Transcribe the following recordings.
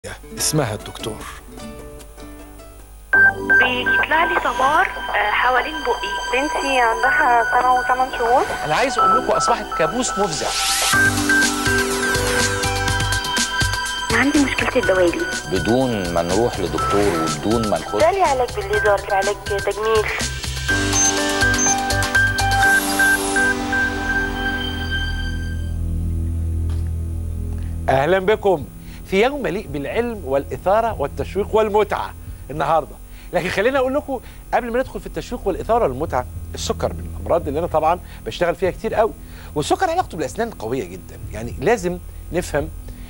اسمها الدكتور بيطلع لي صبار آه، حوالين بقي بنتي عندها سنة وثمان شهور انا عايز اقول لكم اصبحت كابوس مفزع عندي مشكلة الدوالي بدون ما نروح لدكتور وبدون ما نخش ده لي علاج بالليزر علاج تجميل اهلا بكم في يوم مليء بالعلم والاثاره والتشويق والمتعه النهارده لكن خليني اقول لكم قبل ما ندخل في التشويق والاثاره والمتعه السكر من الامراض اللي انا طبعا بشتغل فيها كتير قوي والسكر علاقته بالاسنان قويه جدا يعني لازم نفهم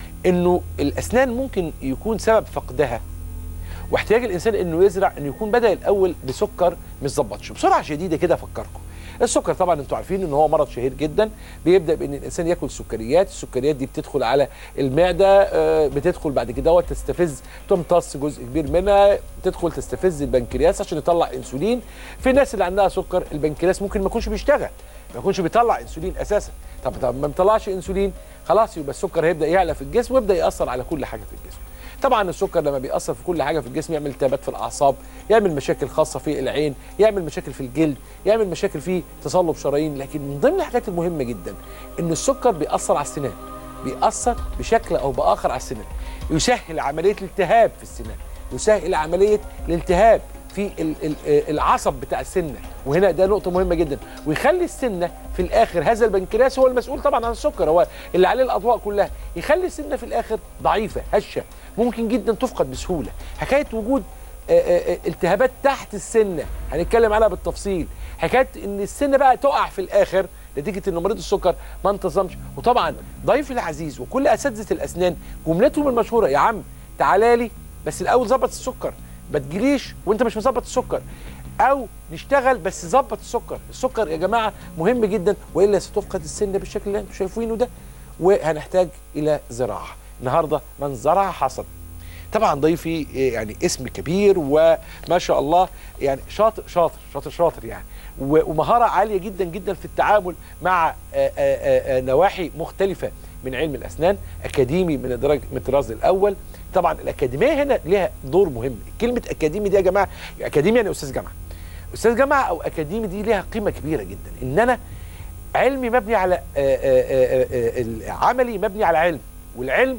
انه الاسنان ممكن يكون سبب فقدها واحتياج الانسان انه يزرع انه يكون بدا الاول بسكر مش ظبطش بسرعه شديده كده افكركم السكر طبعا انتوا عارفين ان هو مرض شهير جدا بيبدا بان الانسان ياكل سكريات السكريات دي بتدخل على المعده آه، بتدخل بعد كده تستفز تمتص جزء كبير منها تدخل تستفز البنكرياس عشان يطلع انسولين في الناس اللي عندها سكر البنكرياس ممكن ما يكونش بيشتغل ما يكونش بيطلع انسولين اساسا طب طب ما بيطلعش انسولين خلاص يبقى السكر هيبدا يعلى في الجسم ويبدا ياثر على كل حاجه في الجسم طبعا السكر لما بيأثر في كل حاجه في الجسم يعمل التهابات في الاعصاب يعمل مشاكل خاصه في العين يعمل مشاكل في الجلد يعمل مشاكل في تصلب شرايين لكن من ضمن الحاجات المهمه جدا ان السكر بيأثر على السنان بيأثر بشكل او باخر على السنان يسهل عمليه الالتهاب في السنان يسهل عمليه الالتهاب في ال- ال- العصب بتاع السنه وهنا ده نقطه مهمه جدا ويخلي السنه في الاخر هذا البنكرياس هو المسؤول طبعا عن السكر هو اللي عليه الاضواء كلها يخلي السنه في الاخر ضعيفه هشه ممكن جدا تفقد بسهوله حكايه وجود آه، آه، آه، التهابات تحت السنه هنتكلم عنها بالتفصيل حكايه ان السنه بقى تقع في الاخر نتيجه ان مريض السكر ما انتظمش وطبعا ضيفي العزيز وكل اساتذه الاسنان جملتهم المشهوره يا عم تعالى لي بس الاول ظبط السكر ما تجيليش وانت مش مظبط السكر او نشتغل بس ظبط السكر السكر يا جماعه مهم جدا والا ستفقد السن بالشكل اللي انتم شايفينه ده وهنحتاج الى زراعه النهارده من زرع حصد طبعا ضيفي إيه، يعني اسم كبير وما شاء الله يعني شاطر شاطر شاطر شاطر يعني و- ومهاره عاليه جدا جدا في التعامل مع آه، آه، آه، آه، نواحي مختلفه من علم الاسنان اكاديمي من الدرجه من الطراز الاول طبعا الاكاديميه هنا ليها دور مهم كلمه اكاديمي دي يا جماعه اكاديمي يعني استاذ جامعه استاذ جامعه او اكاديمي دي ليها قيمه كبيره جدا ان انا علمي مبني على آه، آه، آه، آه، العملي مبني على علم والعلم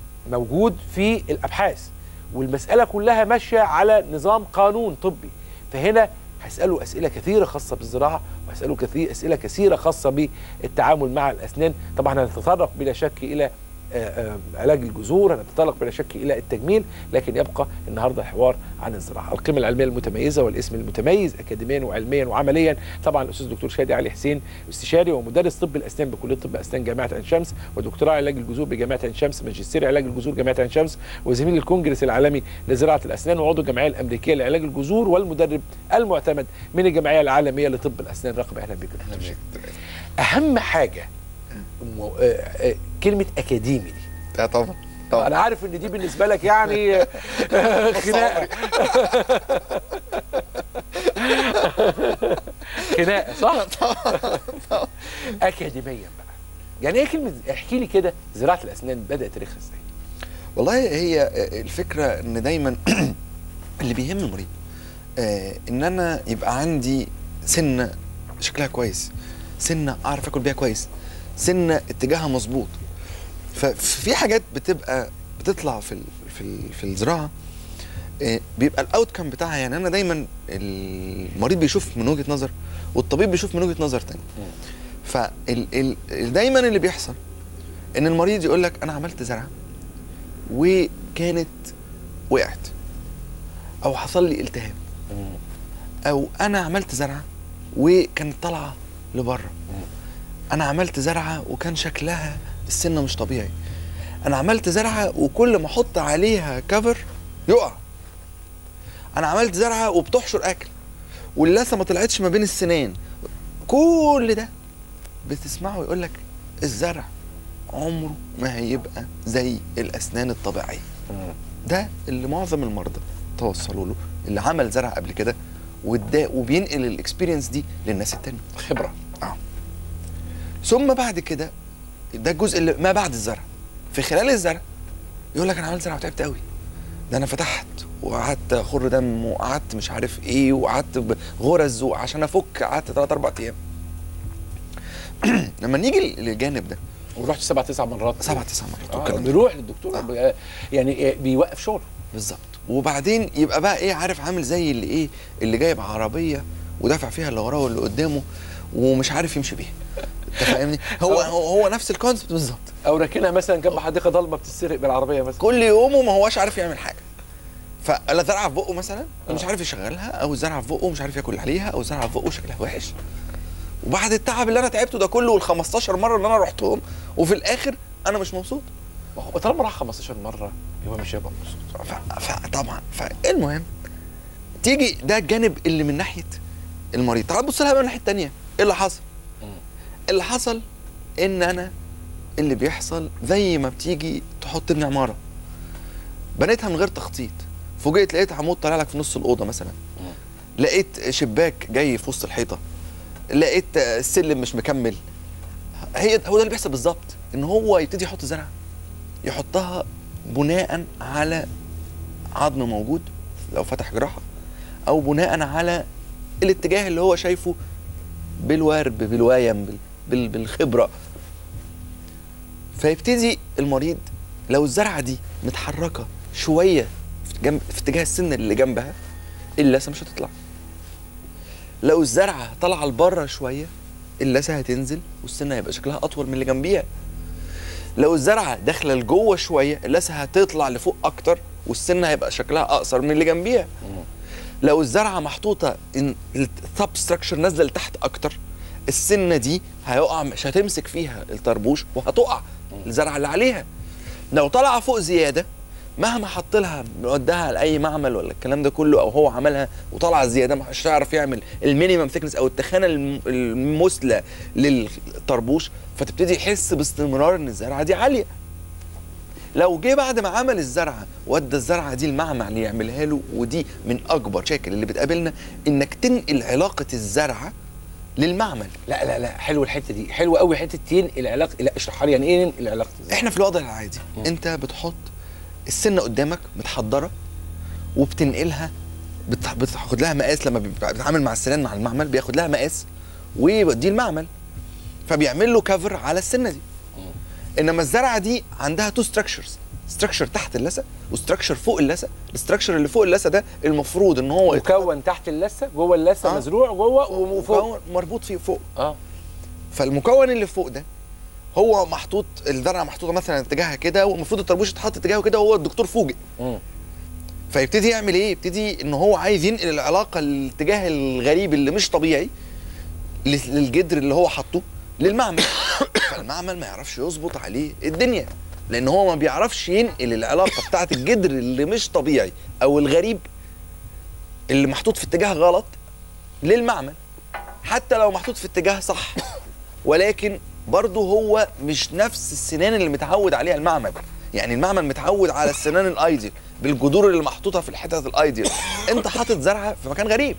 موجود في الابحاث والمساله كلها ماشيه على نظام قانون طبي فهنا هساله اسئله كثيره خاصه بالزراعه وهساله كثير اسئله كثيره خاصه بالتعامل مع الاسنان طبعا هنتطرق بلا شك الى آه، آه، علاج الجذور هنتطرق بلا شك الى التجميل لكن يبقى النهارده الحوار عن الزراعه القيمه العلميه المتميزه والاسم المتميز اكاديميا وعلميا وعمليا طبعا الاستاذ الدكتور شادي علي حسين استشاري ومدرس طب الاسنان بكليه طب اسنان جامعه عين شمس ودكتوراه علاج الجذور بجامعه عين شمس ماجستير علاج الجذور جامعه عين شمس وزميل الكونجرس العالمي لزراعه الاسنان وعضو الجمعيه الامريكيه لعلاج الجذور والمدرب المعتمد من الجمعيه العالميه لطب الاسنان رقم اهلا بك دكتور شادي. اهم حاجه م- آه، آه، كلمه اكاديمي دي لا طبعا طبعا انا عارف ان دي بالنسبه لك يعني آه، خناقه خناقه صح اكاديميا بقى يعني ايه كلمه احكي لي كده زراعه الاسنان بدات تاريخها ازاي والله هي الفكره ان دايما اللي بيهم المريض آه، ان انا يبقى عندي سنه شكلها كويس سنه اعرف اكل بيها كويس سنه اتجاهها مظبوط ففي حاجات بتبقى بتطلع في ال في ال في الزراعه آه، بيبقى الاوت كام بتاعها يعني انا دايما المريض بيشوف من وجهه نظر والطبيب بيشوف من وجهه نظر تاني فال ال ال- دايما اللي بيحصل ان المريض يقول لك انا عملت زرعه وكانت وقعت او حصل لي التهاب او انا عملت زرعه وكانت طالعه لبره انا عملت زرعه وكان شكلها السنه مش طبيعي انا عملت زرعه وكل ما احط عليها كفر يقع انا عملت زرعه وبتحشر اكل واللثه ما طلعتش ما بين السنان كل ده بتسمعه يقول لك الزرع عمره ما هيبقى زي الاسنان الطبيعيه ده اللي معظم المرضى توصلوا له اللي عمل زرع قبل كده واداه وبينقل الاكسبيرينس دي للناس التانية خبره اه ثم بعد كده ده الجزء اللي ما بعد الزرع في خلال الزرع يقول لك انا عملت زرعه وتعبت قوي ده انا فتحت وقعدت اخر دم وقعدت مش عارف ايه وقعدت بغرز وعشان افك قعدت ثلاث اربع ايام لما نيجي للجانب ده ورحت سبع تسع مرات سبع تسع مرات آه والكلام ده بيروح للدكتور ب- يعني آه، بيوقف شغله بالظبط وبعدين يبقى بقى ايه عارف عامل زي اللي ايه اللي جايب عربيه ودافع فيها اللي وراه واللي قدامه ومش عارف يمشي بيها انت فاهمني هو هو, هو نفس الكونسبت بالظبط او راكنها مثلا جنب حديقه ضلمه بتتسرق بالعربيه مثلا كل يوم وما هواش عارف يعمل حاجه فلا زرعه في بقه مثلا مش عارف يشغلها او الزرعه في بقه مش عارف ياكل عليها او الزرعه في بقه شكلها وحش وبعد التعب اللي انا تعبته ده كله وال 15 مره اللي انا رحتهم وفي الاخر انا مش مبسوط ما هو طالما راح 15 مره يبقى مش هيبقى مبسوط ف- فطبعا فالمهم تيجي ده الجانب اللي من ناحيه المريض تعال بص لها بقى من الناحيه الثانيه ايه اللي حصل اللي حصل ان انا اللي بيحصل زي ما بتيجي تحط تبني عماره بنيتها من غير تخطيط فوجئت لقيت عمود طالع لك في نص الاوضه مثلا لقيت شباك جاي في وسط الحيطه لقيت آه، السلم مش مكمل هي هو ده اللي بيحصل بالظبط ان هو يبتدي يحط زرع يحطها بناء على عظم موجود لو فتح جراحه او بناء على الاتجاه اللي هو شايفه بالورب بالويم بال- بال- بالخبره فيبتدي المريض لو الزرعه دي متحركه شويه في جنب في اتجاه السن اللي جنبها اللثه مش هتطلع لو الزرعه طالعه لبره شويه اللثه هتنزل والسن هيبقى شكلها اطول من اللي جنبيها لو الزرعه داخله لجوه شويه اللثه هتطلع لفوق اكتر والسن هيبقى شكلها اقصر من اللي جنبيها لو الزرعه محطوطه ان الثب ستراكشر نازله لتحت اكتر السنه دي هيقع مش هتمسك فيها الطربوش وهتقع الزرعه اللي عليها لو طالعه فوق زياده مهما حط لها وداها لاي معمل ولا الكلام ده كله او هو عملها وطلع زياده مش هيعرف يعمل المينيمم ثيكنس او التخانه الم- المثلى للطربوش فتبتدي يحس باستمرار ان الزرعه دي عاليه لو جه بعد ما عمل الزرعه ودى الزرعه دي المعمل اللي يعملها له ودي من اكبر مشاكل اللي بتقابلنا انك تنقل علاقه الزرعه للمعمل لا لا لا حلو الحته دي حلو قوي حته تنقل علاقه لا اشرحها لي يعني ايه ننقل علاقه ازاي؟ احنا في الوضع العادي انت بتحط السنه قدامك متحضره وبتنقلها بتح- بتاخد لها مقاس لما بيبقى- بتتعامل مع السنان مع المعمل بياخد لها مقاس ويوديه المعمل فبيعمل له كفر على السنه دي انما الزرعه دي عندها تو ستراكشرز ستراكشر تحت اللثه وستراكشر فوق اللثه الستراكشر اللي فوق اللثه ده المفروض ان هو مكون تحت اللثه جوه اللثه آه. مزروع جوه وفوق مكون مربوط فيه فوق اه فالمكون اللي فوق ده هو محطوط الزرعه محطوطه مثلا اتجاهها كده والمفروض الطربوش يتحط اتجاهه كده وهو الدكتور فوجئ مم. فيبتدي يعمل ايه؟ يبتدي ان هو عايز ينقل العلاقه الاتجاه الغريب اللي مش طبيعي لل- للجدر اللي هو حاطه للمعمل فالمعمل ما يعرفش يظبط عليه الدنيا لان هو ما بيعرفش ينقل العلاقه بتاعه الجدر اللي مش طبيعي او الغريب اللي محطوط في اتجاه غلط للمعمل حتى لو محطوط في اتجاه صح ولكن برضه هو مش نفس السنان اللي متعود عليها المعمل يعني المعمل متعود على السنان الايديال بالجذور اللي محطوطه في الحتت الايديال انت حاطط زرعه في مكان غريب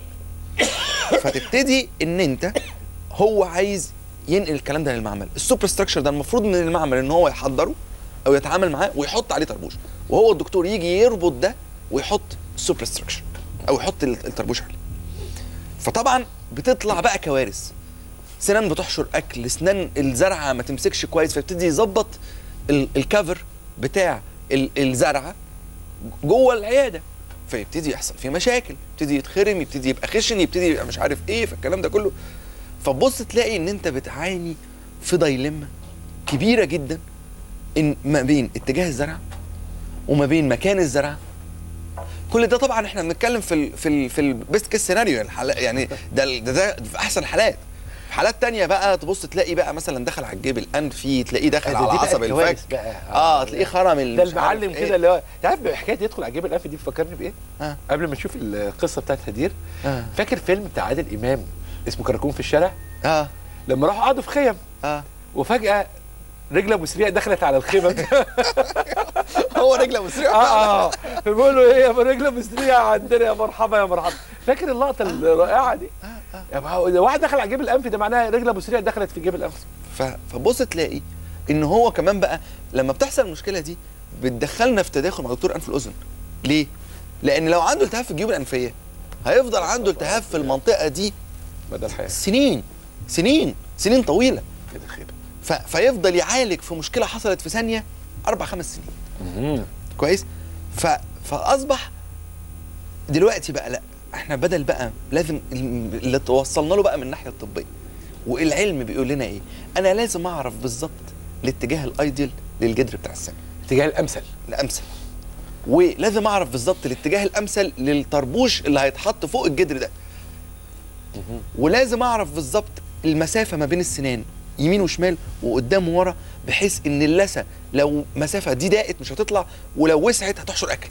فتبتدي ان انت هو عايز ينقل الكلام ده للمعمل السوبر ستراكشر ده المفروض من المعمل ان هو يحضره او يتعامل معاه ويحط عليه طربوش وهو الدكتور يجي يربط ده ويحط السوبر ستراكشر او يحط الطربوش عليه فطبعا بتطلع بقى كوارث سنان بتحشر اكل سنان الزرعه ما تمسكش كويس فيبتدي يظبط ال- الكفر بتاع ال- الزرعه جوه العياده فيبتدي يحصل فيه مشاكل يبتدي يتخرم يبتدي يبقى خشن يبتدي يبقى مش عارف ايه فالكلام ده كله فتبص تلاقي ان انت بتعاني في دايلما كبيره جدا ان ما بين اتجاه الزرع وما بين مكان الزرع كل ده طبعا احنا بنتكلم في ال في ال في البيست كيس سيناريو الحلا- يعني ده ال- ده, ده في احسن الحالات في حالات تانية بقى تبص تلاقي بقى مثلا دخل على الجيب الانفي تلاقيه داخل ده على دي بقى عصب الكوارث الفك بقى. اه تلاقيه خرم ال- ده مش عارف المعلم إيه. كده اللي هو تعرف حكايه يدخل على جيب الانف دي بتفكرني بايه؟ آه. قبل ما نشوف القصه بتاعت هدير آه. فاكر فيلم بتاع عادل امام اسمه كراكون في الشارع؟ اه لما راحوا قعدوا في خيم اه وفجاه رجل ابو سريع دخلت على الخيمه هو رجله مسرعه اه اه بيقولوا ايه يا رجل ابو سريع عندنا يا مرحبا يا مرحبا فاكر اللقطه الرائعه دي؟ يا ما هو ده واحد دخل على جيب الانف ده معناها رجل ابو سريع دخلت في جيب الانف ف- فبص تلاقي ان هو كمان بقى لما بتحصل المشكله دي بتدخلنا في تداخل مع دكتور انف الاذن ليه لان لو عنده التهاب في الجيوب الانفيه هيفضل عنده التهاب في المنطقه دي بدل الحياه سنين سنين سنين طويله كده خيبه ف... فيفضل يعالج في مشكله حصلت في ثانيه اربع خمس سنين كويس ف... فاصبح دلوقتي بقى لا احنا بدل بقى لازم اللي توصلنا له بقى من الناحيه الطبيه والعلم بيقول لنا ايه انا لازم اعرف بالظبط الاتجاه الايديال للجدر بتاع السن اتجاه الامثل الامثل ولازم اعرف بالظبط الاتجاه الامثل للطربوش اللي هيتحط فوق الجدر ده ولازم اعرف بالظبط المسافه ما بين السنان يمين وشمال وقدام وورا بحيث ان اللثه لو مسافه دي ضاقت مش هتطلع ولو وسعت هتحشر اكل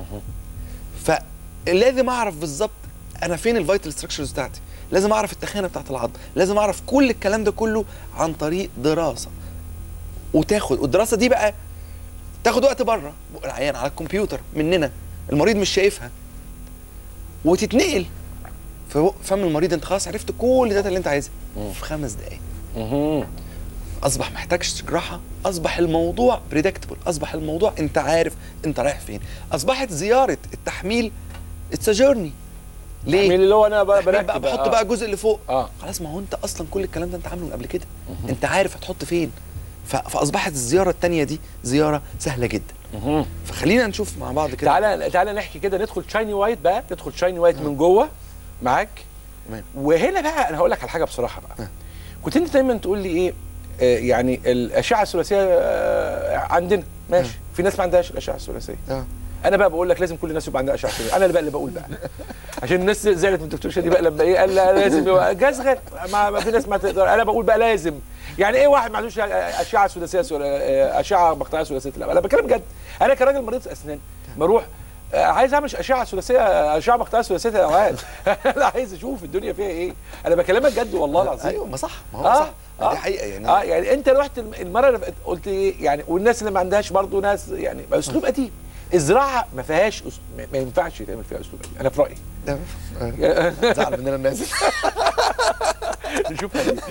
فلازم اعرف بالظبط انا فين الفيتال ستراكشرز بتاعتي لازم اعرف التخانه بتاعت العظم لازم اعرف كل الكلام ده كله عن طريق دراسه وتاخد والدراسه دي بقى تاخد وقت بره العيان على الكمبيوتر مننا المريض مش شايفها وتتنقل في بق- فم المريض انت خلاص عرفت كل الداتا اللي انت عايزها في خمس دقائق اصبح محتاجش جراحه اصبح الموضوع بريدكتبل اصبح الموضوع انت عارف انت رايح فين اصبحت زياره التحميل اتس جيرني ليه مين اللي هو انا بقى تحميل بركب بقى بحط آه. بقى الجزء اللي فوق اه خلاص ما هو انت اصلا كل الكلام ده انت عامله من قبل كده انت عارف هتحط فين ف- فاصبحت الزياره الثانيه دي زياره سهله جدا مهم. فخلينا نشوف مع بعض كده تعالى تعالى نحكي كده ندخل شايني وايت بقى ندخل شايني وايت من جوه معاك تمام. وهنا بقى انا هقول لك على حاجه بصراحه بقى آه. كنت انت دايما تقول لي ايه آه يعني الاشعه الثلاثيه آه عندنا ماشي في ناس ما عندهاش الاشعه الثلاثيه اه انا بقى بقول لك لازم كل الناس يبقى عندها اشعه ثلاثيه انا اللي بقى اللي بقول بقى عشان الناس زعلت من الدكتور شادي بقى لما ايه قال لا لازم يبقى جاز غير ما, ما في ناس ما تقدر انا بقول بقى لازم يعني ايه واحد ما عندوش اشعه ثلاثيه ثل- اشعه مقطعيه ثلاثيه لا انا بتكلم جد انا كراجل مريض اسنان بروح آه، عايز اعمل اشعه ثلاثيه اشعه مقطعيه ثلاثيه اوقات انا عايز اشوف الدنيا فيها ايه انا بكلمك جد والله العظيم ايوه ما صح ما هو آه، صح آه. دي حقيقه يعني اه يعني انت رحت الم- المره اللي فاتت قلت ايه يعني والناس اللي ما عندهاش برضه ناس يعني اسلوب قديم الزراعه ما فيهاش أس... ما- ما ينفعش يتعمل فيها اسلوب قديم انا في رايي ده- آه. زعل مننا الناس نشوفها دي.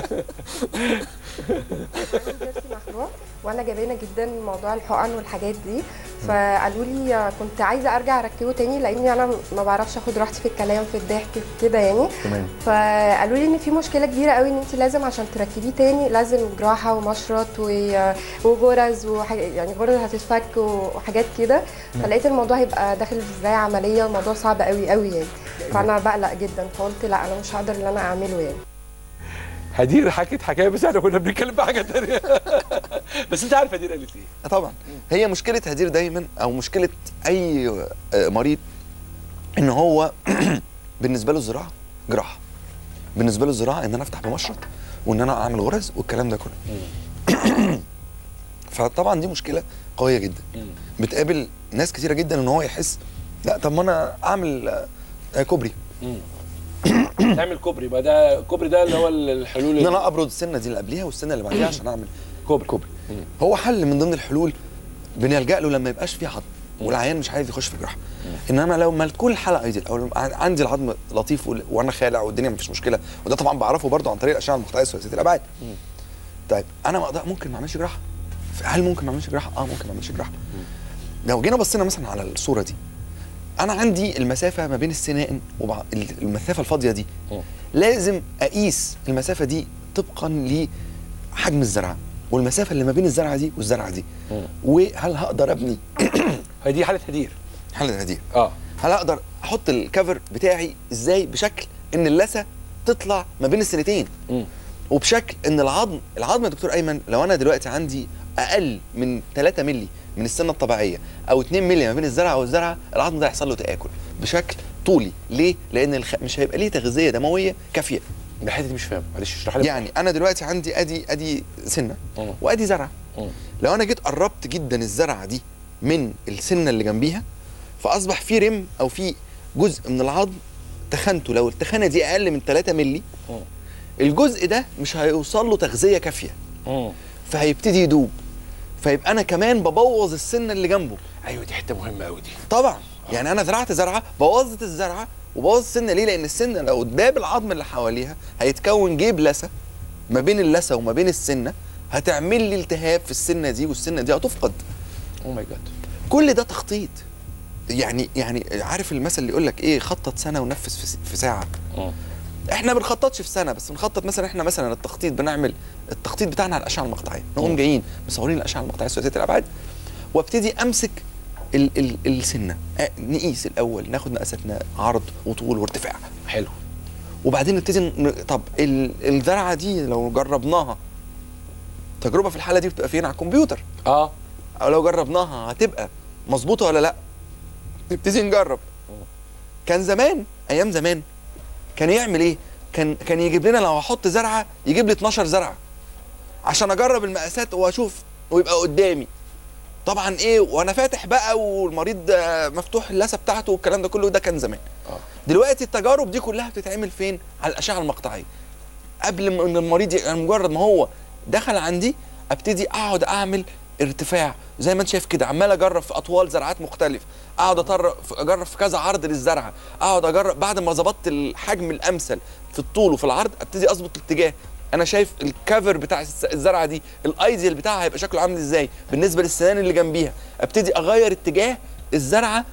جيرسي مخلوع وانا جبانه جدا من موضوع الحقن والحاجات دي فقالوا لي كنت عايزه ارجع اركبه تاني لاني انا ما بعرفش اخد راحتي في الكلام في الضحك في كده يعني تمام فقالوا لي ان في مشكله كبيره قوي ان انت لازم عشان تركبيه تاني لازم جراحه ومشرط و- وغرز وحاجات يعني غرز هتتفك وحاجات كده فلقيت الموضوع هيبقى داخل ازاي عمليه الموضوع صعب قوي قوي يعني فانا بقلق جدا فقلت لا انا مش هقدر ان انا اعمله يعني هدير حكت حكايه بس احنا كنا بنتكلم في حاجه ثانيه بس انت عارف هدير قالت ايه آه طبعا هي مشكله هدير دايما او مشكله اي آه، مريض ان هو بالنسبه له الزراعه جراحه بالنسبه له الزراعه ان انا افتح بمشرط وان انا اعمل غرز والكلام ده كله فطبعا دي مشكله قويه جدا بتقابل ناس كتيره جدا ان هو يحس لا طب ما انا اعمل آه، آه، كوبري تعمل كوبري بقى ده كوبري ده اللي هو الحلول ان انا ابرد السنه دي اللي قبليها والسنه اللي بعديها عشان اعمل كوبري كوبري هو حل من ضمن الحلول بنلجا له لما يبقاش في عظم والعيان مش عايز يخش في جراحه انما لو ما تكون الحلقه ايديال او ع- عندي العظم لطيف وال- وانا خالع والدنيا مفيش مشكله وده طبعا بعرفه برضه عن طريق الاشعه المقطعيه ثلاثيه الابعاد طيب انا ما أقدر ممكن ما اعملش جراحه هل ممكن ما اعملش جراحه اه ممكن ما اعملش جراحه لو جينا بصينا مثلا على الصوره دي انا عندي المسافه ما بين السنان وبع... المسافه الفاضيه دي لازم اقيس المسافه دي طبقا لحجم الزرعه والمسافه اللي ما بين الزرعه دي والزرعه دي وهل هقدر ابني هي دي حاله هدير حاله هديه اه هل اقدر احط الكفر بتاعي ازاي بشكل ان اللثه تطلع ما بين السنتين مم. وبشكل ان العظم العظم يا دكتور ايمن لو انا دلوقتي عندي اقل من 3 مللي من السنه الطبيعيه او 2 مللي ما بين الزرعه والزرعه العظم ده هيحصل له تاكل بشكل طولي ليه لان الخ... مش هيبقى ليه تغذيه دمويه كافيه ده الحته دي مش فاهم معلش اشرح لي يعني انا دلوقتي عندي ادي ادي سنه مم. وادي زرعه مم. لو انا جيت قربت جدا الزرعه دي من السنه اللي جنبيها فاصبح في رم او في جزء من العظم تخنته لو التخانه دي اقل من 3 مللي مم. الجزء ده مش هيوصل له تغذيه كافيه مم. فهيبتدي يدوب فيبقى انا كمان ببوظ السنه اللي جنبه ايوه دي حته مهمه قوي دي طبعا يعني انا زرعت زرعه بوظت الزرعه وبوظ السنه ليه لان السنه لو داب العظم اللي حواليها هيتكون جيب لثه ما بين اللثه وما بين السنه هتعمل لي التهاب في السنه دي والسنه دي هتفقد او ماي جاد كل ده تخطيط يعني يعني عارف المثل اللي يقول لك ايه خطط سنه ونفذ في, س- في ساعه احنا بنخططش في سنه بس بنخطط مثلا احنا مثلا التخطيط بنعمل التخطيط بتاعنا على الاشعه المقطعيه نقوم جايين مصورين الاشعه المقطعيه ثلاثيه الابعاد وابتدي امسك ال ال السنه آه، نقيس الاول ناخد مقاساتنا عرض وطول وارتفاع حلو وبعدين نبتدي ن- طب ال- الزرعه دي لو جربناها تجربه في الحاله دي بتبقى فين على الكمبيوتر اه او لو جربناها هتبقى مظبوطه ولا لا نبتدي نجرب كان زمان ايام زمان كان يعمل ايه كان كان يجيب لنا لو هحط زرعه يجيب لي 12 زرعه عشان اجرب المقاسات واشوف ويبقى قدامي طبعا ايه وانا فاتح بقى والمريض آه، مفتوح اللثه بتاعته والكلام ده كله ده كان زمان آه. دلوقتي التجارب دي كلها بتتعمل فين على الاشعه المقطعيه قبل ما ان المريض ي- يعني مجرد ما هو دخل عندي ابتدي اقعد اعمل ارتفاع زي ما انت شايف كده عمال اجرب في اطوال زرعات مختلفه اقعد أطر- في- اجرب في كذا عرض للزرعه اقعد اجرب بعد ما ظبطت الحجم الامثل في الطول وفي العرض ابتدي اظبط الاتجاه انا شايف الكفر بتاع الس- الزرعه دي الايديال بتاعها هيبقى شكله عامل ازاي بالنسبه للسنان اللي جنبيها ابتدي اغير اتجاه الزرعه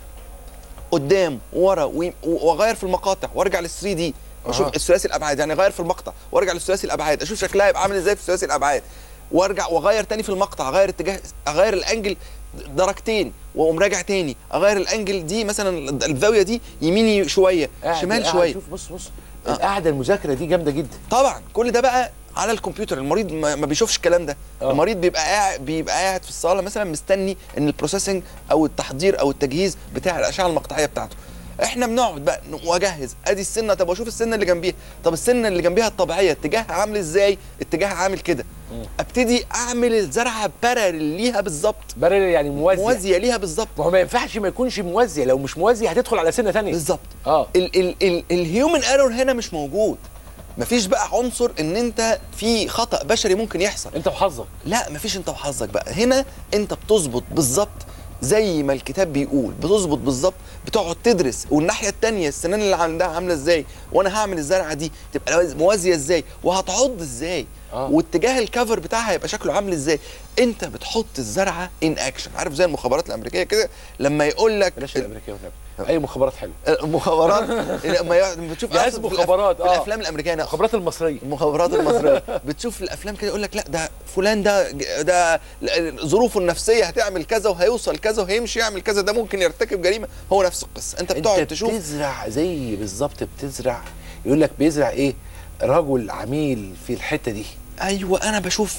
قدام ورا و- واغير في المقاطع وارجع لل 3 دي واشوف آه. الثلاثي الابعاد يعني اغير في المقطع وارجع للثلاثي الابعاد اشوف شكلها هيبقى عامل ازاي في الثلاثي الابعاد وارجع واغير تاني في المقطع اغير اتجاه اغير الانجل درجتين واقوم راجع تاني اغير الانجل دي مثلا الزاويه دي يميني شويه قاعد- شمال قاعد شويه شوف بص بص القعده المذاكره دي جامده جدا طبعا كل ده بقى على الكمبيوتر المريض ما ما بيشوفش الكلام ده آه. المريض بيبقى قاعد بيبقى قاعد في الصاله مثلا مستني ان البروسيسنج او التحضير او التجهيز بتاع الاشعه المقطعيه بتاعته احنا بنقعد بقى ن- واجهز ادي السنه طب واشوف السنه اللي جنبيها طب السنه اللي جنبيها الطبيعيه اتجاهها عامل ازاي اتجاهها عامل كده ابتدي اعمل الزرعه بارل ليها بالظبط برر يعني موازيه موازيه ليها بالظبط ما هو ما ينفعش ما يكونش موازيه لو مش موازيه هتدخل على سنه ثانيه بالظبط اه ال ال ال الهيومن ايرور هنا مش موجود مفيش بقى عنصر ان انت في خطا بشري ممكن يحصل انت وحظك لا مفيش انت وحظك بقى هنا انت بتظبط بالظبط زي ما الكتاب بيقول بتظبط بالظبط بتقعد تدرس والناحيه التانية السنان اللي عندها عامله ازاي وانا هعمل الزرعه دي تبقى موازيه ازاي وهتعض ازاي آه. واتجاه الكفر بتاعها هيبقى شكله عامل ازاي انت بتحط الزرعه ان اكشن عارف زي المخابرات الامريكيه كده لما يقول لك بلاش الامريكيه والنبي اي مخابرات حلوه المخابرات لما يقعد- لما بتشوف جهاز أصلاً في الأف- مخابرات، في آه. الافلام الامريكيه أنا المخابرات المصريه المخابرات المصريه بتشوف الافلام كده يقول لك لا ده فلان ده ده ظروفه النفسيه هتعمل كذا وهيوصل كذا وهيمشي يعمل كذا ده ممكن يرتكب جريمه هو نفس القصه انت بتقعد انت تشوف بتزرع زي بالظبط بتزرع يقول لك بيزرع ايه رجل عميل في الحته دي ايوه انا بشوف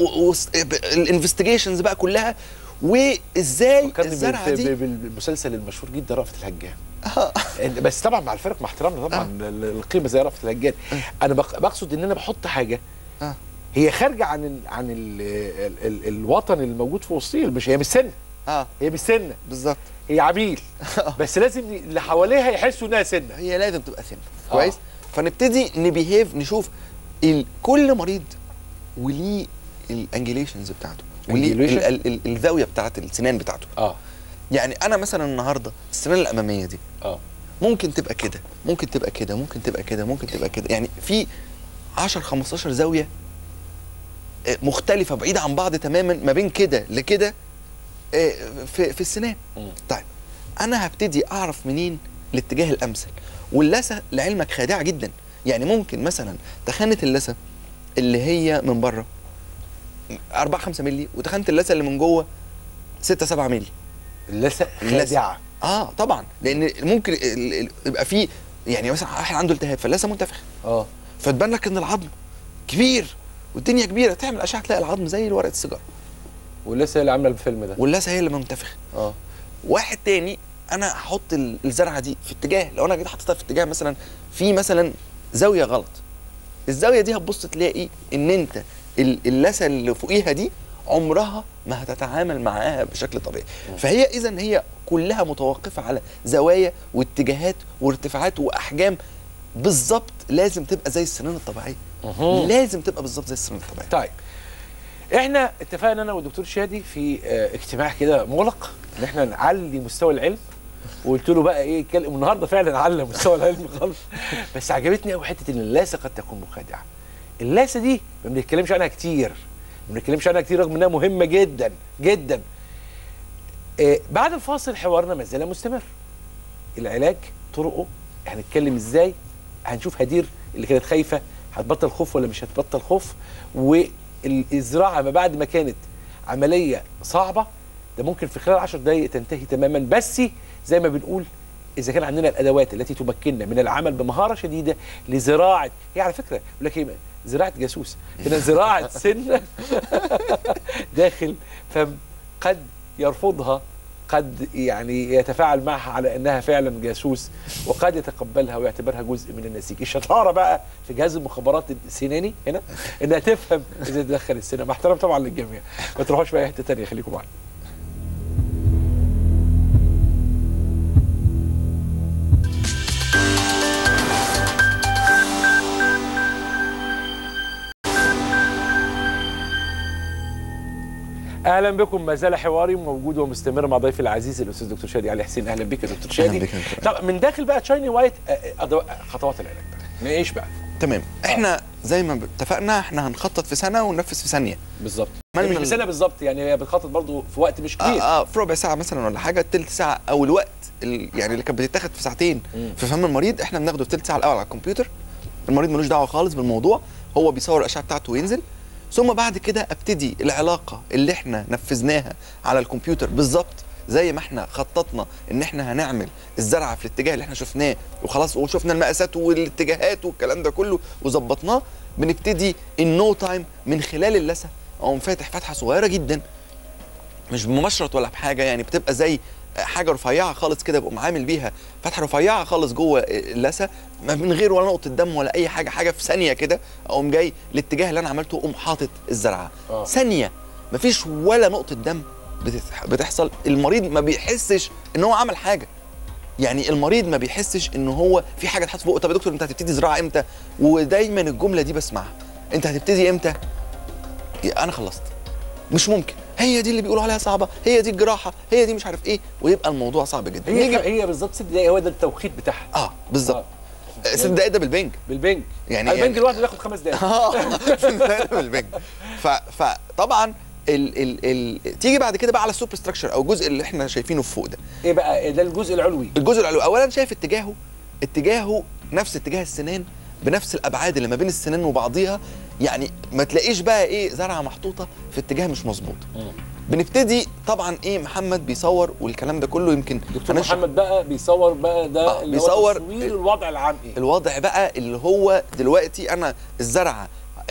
الانفستيجيشنز بقى كلها وازاي فكرني الزرعه بال- دي بال- بالمسلسل المشهور جدا رأفت الهجان بس طبعا مع الفرق مع احترامنا طبعا ال- القيمه زي رأفت الهجان انا بق- بقصد ان انا بحط حاجه آه. هي خارجه عن ال عن ال ال ال الوطن الموجود في وسطيه مش هي مش سنه اه هي مش سنه بالظبط هي عميل بس لازم اللي حواليها يحسوا انها سنه هي لازم تبقى سنه آه. كويس فنبتدي نبيهيف نشوف ال- كل مريض وليه الانجليشنز بتاعته وليه ال- Angulation؟ ال- ال- الزاويه بتاعت السنان بتاعته اه يعني انا مثلا النهارده السنان الاماميه دي اه ممكن تبقى كده ممكن تبقى كده ممكن تبقى كده ممكن تبقى كده يعني في 10 15 زاويه آه، مختلفه بعيده عن بعض تماما ما بين كده لكده آه، في في السنان مم. طيب انا هبتدي اعرف منين الاتجاه الامثل واللثه لعلمك خادعه جدا يعني ممكن مثلا تخانه اللثه اللي هي من بره 4 5 مللي وتخانه اللثه اللي من جوه 6 7 مللي اللثه اللثة. خادعه اه طبعا لان ممكن ال- ال- يبقى في يعني مثلا واحد عنده التهاب فاللثه منتفخ اه فتبان لك ان العظم كبير والدنيا كبيره تعمل اشعه تلاقي العظم زي ورقه السيجاره واللثه هي اللي عامله الفيلم ده واللثه هي اللي منتفخه اه واحد تاني انا هحط ال- الزرعه دي في اتجاه لو انا جيت حطيتها في اتجاه مثلا في مثلا زاويه غلط الزاويه دي هتبص تلاقي ان انت ال- اللثه اللي فوقيها دي عمرها ما هتتعامل معاها بشكل طبيعي فهي اذا هي كلها متوقفه على زوايا واتجاهات وارتفاعات واحجام بالظبط لازم تبقى زي السنان الطبيعيه مهم. لازم تبقى بالظبط زي السنان الطبيعيه طيب احنا اتفقنا انا والدكتور شادي في آه، اجتماع كده مغلق ان احنا نعلي مستوى العلم وقلت له بقى ايه كلم النهارده فعلا على مستوى العلم خالص بس عجبتني قوي حته ان اللاسه قد تكون مخادعه اللاسه دي ما بنتكلمش عنها كتير ما بنتكلمش عنها كتير رغم انها مهمه جدا جدا آه بعد الفاصل حوارنا ما زال مستمر العلاج طرقه هنتكلم ازاي هنشوف هدير اللي كانت خايفه هتبطل خوف ولا مش هتبطل خوف والزراعه ما بعد ما كانت عمليه صعبه ده ممكن في خلال 10 دقائق تنتهي تماما بس زي ما بنقول اذا كان عندنا الادوات التي تمكننا من العمل بمهاره شديده لزراعه هي على فكره يقول لك ايه زراعه جاسوس هنا زراعه سن داخل فم قد يرفضها قد يعني يتفاعل معها على انها فعلا جاسوس وقد يتقبلها ويعتبرها جزء من النسيج الشطاره بقى في جهاز المخابرات السناني هنا انها تفهم ازاي تدخل السنه مع احترام طبعا للجميع ما تروحوش بقى حته ثانيه خليكم معانا اهلا بكم ما زال حواري موجود ومستمر مع ضيفي العزيز الاستاذ دكتور شادي علي حسين اهلا بك يا دكتور شادي أهلا بك يا دكتور. طب من داخل بقى تشايني وايت آه، آه، أدو- خطوات العلاج بقى نعيش بقى تمام احنا زي ما اتفقنا احنا هنخطط في سنه وننفذ في ثانيه بالظبط من مش ال- بسنه بالظبط يعني هي بتخطط برضو في وقت مش كبير اه, آه في ربع ساعه مثلا ولا حاجه تلت ساعه او الوقت ال- يعني اللي كانت بتتاخد في ساعتين مم. في فم المريض احنا بناخده في تلت ساعه الاول على الكمبيوتر المريض ملوش دعوه خالص بالموضوع هو بيصور الاشعه بتاعته وينزل ثم بعد كده ابتدي العلاقه اللي احنا نفذناها على الكمبيوتر بالظبط زي ما احنا خططنا ان احنا هنعمل الزرعه في الاتجاه اللي احنا شفناه وخلاص وشفنا المقاسات والاتجاهات والكلام ده كله وظبطناه بنبتدي النو تايم من خلال اللثه اقوم فاتح فتحه صغيره جدا مش بمشرط ولا بحاجه يعني بتبقى زي حاجه رفيعه خالص كده بقوم عامل بيها فتحه رفيعه خالص جوه اللثه ما من غير ولا نقطه دم ولا اي حاجه حاجه في ثانيه كده اقوم جاي الاتجاه اللي انا عملته اقوم حاطط الزرعه آه. ثانيه مفيش ولا نقطه دم بتتح- بتحصل المريض ما بيحسش ان هو عمل حاجه يعني المريض ما بيحسش ان هو في حاجه اتحط فوقه طب يا دكتور انت هتبتدي زراعه امتى ودايما الجمله دي بسمعها انت هتبتدي امتى انا خلصت مش ممكن هي دي اللي بيقولوا عليها صعبه هي دي الجراحه هي دي مش عارف ايه ويبقى الموضوع صعب جدا هي نيجي هي بالظبط ست دقايق هو ده التوقيت بتاعها اه بالظبط ست دقايق ده بالبنج بالبنج يعني- البنج يعني- لوحده بياخد خمس دقايق اه ست دقايق ده بالبنج ف فطبعا ال ال ال تيجي بعد كده بقى على السوبر ستراكشر او الجزء اللي احنا شايفينه فوق ده ايه بقى ده الجزء العلوي الجزء العلوي اولا شايف اتجاهه اتجاهه نفس اتجاه السنان بنفس الابعاد اللي ما بين السنان وبعضيها يعني ما تلاقيش بقى ايه زرعه محطوطه في اتجاه مش مظبوط بنبتدي طبعا ايه محمد بيصور والكلام ده كله يمكن دكتور هنشرح محمد بقى بيصور بقى ده آه، اللي هو بيصور تصوير الوضع العام ايه الوضع بقى اللي هو دلوقتي انا الزرعه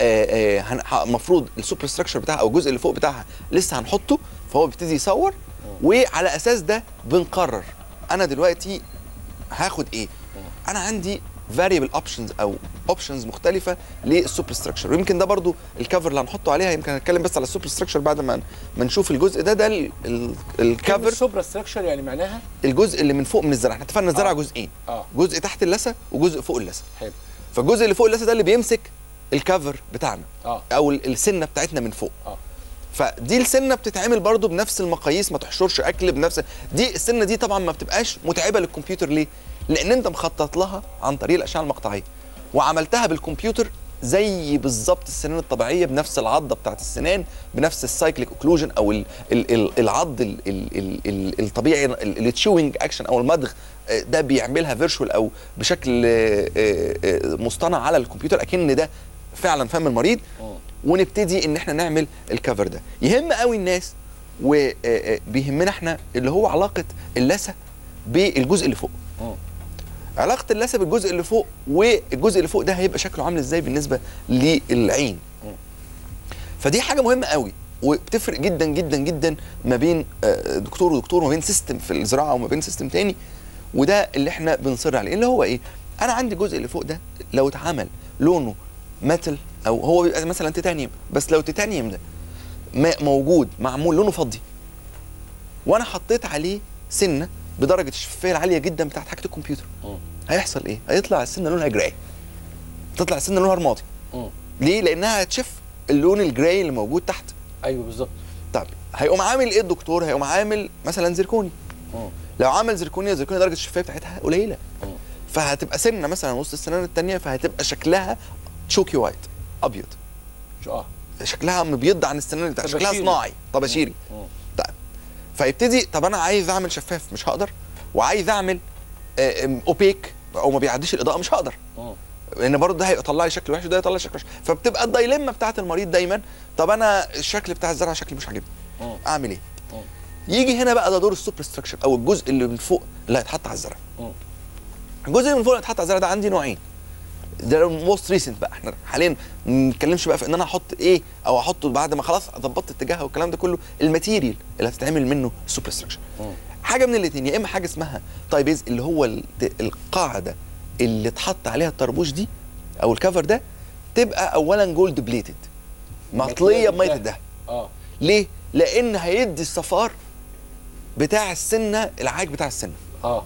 المفروض السوبر ستراكشر بتاعها او الجزء اللي فوق بتاعها لسه هنحطه فهو بيبتدي يصور وعلى اساس ده بنقرر انا دلوقتي هاخد ايه انا عندي فاريبل اوبشنز او اوبشنز مختلفه للسوبر ستراكشر ويمكن ده برضو الكفر اللي هنحطه عليها يمكن هنتكلم بس على السوبر ستراكشر بعد ما ما نشوف الجزء ده ده ال- ال- كفر الكفر سوبرا ستراكشر يعني معناها الجزء اللي من فوق من الزرع احنا اتفقنا الزرع آه. جزئين اه جزء تحت اللثه وجزء فوق اللثه حلو فالجزء اللي فوق اللثه ده اللي بيمسك الكفر بتاعنا اه او ال- السنه بتاعتنا من فوق اه فدي السنه بتتعمل برضو بنفس المقاييس ما تحشرش اكل بنفس دي السنه دي طبعا ما بتبقاش متعبه للكمبيوتر ليه لان انت مخطط لها عن طريق الاشعه المقطعيه وعملتها بالكمبيوتر زي بالظبط السنان الطبيعيه بنفس العضه بتاعت السنان بنفس السايكليك اوكلوجن او ال ال ال العض ال ال ال ال الطبيعي التشوينج اكشن او المضغ آه، ده بيعملها فيرشوال او بشكل آه، آه، آه، مصطنع على الكمبيوتر اكن ده فعلا فم المريض ونبتدي ان احنا نعمل الكفر ده يهم قوي الناس وبيهمنا احنا اللي هو علاقه اللثه بالجزء اللي فوق مم. علاقه اللثه بالجزء اللي فوق والجزء اللي فوق ده هيبقى شكله عامل ازاي بالنسبه للعين مم. فدي حاجه مهمه قوي وبتفرق جدا جدا جدا ما بين آه، دكتور ودكتور وما بين سيستم في الزراعه وما بين سيستم تاني وده اللي احنا بنصر عليه اللي هو ايه انا عندي الجزء اللي فوق ده لو اتعمل لونه ميتال او هو بيبقى مثلا تيتانيوم بس لو تيتانيوم ده ما- موجود معمول لونه فضي وانا حطيت عليه سنه بدرجه الشفافيه العاليه جدا بتاعت حاجه الكمبيوتر مم. هيحصل ايه هيطلع السنه لونها جراي تطلع السنه لونها رمادي مم. ليه لانها هتشف اللون الجراي اللي موجود تحت ايوه بالظبط طب هيقوم عامل ايه الدكتور هيقوم عامل مثلا زركوني مم. لو عمل زركونيا زركونيا درجه الشفافيه بتاعتها قليله مم. فهتبقى سنه مثلا وسط السنان التانية فهتبقى شكلها تشوكي وايت ابيض شو اه شكلها مبيض عن السنان اللي بتاعتها شكلها طباشيري. صناعي طباشيري مم. طيب فيبتدي طب انا عايز اعمل شفاف مش هقدر وعايز اعمل آه، آم، اوبيك او ما بيعديش الاضاءه مش هقدر مم. لان برضه ده هيطلع لي شكل وحش وده هيطلع لي شكل وحش فبتبقى الدايلما بتاعت المريض دايما طب انا الشكل بتاع الزرع شكلي مش عاجبني مم. اعمل ايه مم. يجي هنا بقى ده دور السوبر ستراكشر او الجزء اللي من فوق اللي هيتحط على الزرع مم. الجزء اللي من فوق اللي هيتحط على الزرع ده عندي نوعين ده الموست ريسنت بقى احنا حاليا ما نتكلمش بقى في ان انا احط ايه او احطه بعد ما خلاص ظبطت اتجاهها والكلام ده كله الماتيريال اللي هتتعمل منه السوبر ستراكشر حاجه من الاثنين يا اما حاجه اسمها تايبيز اللي هو ال- القاعده اللي اتحط عليها الطربوش دي او الكفر ده تبقى اولا جولد بليتد مطليه بميه الدهب اه ليه؟ لان هيدي الصفار بتاع السنه العاج بتاع السنه اه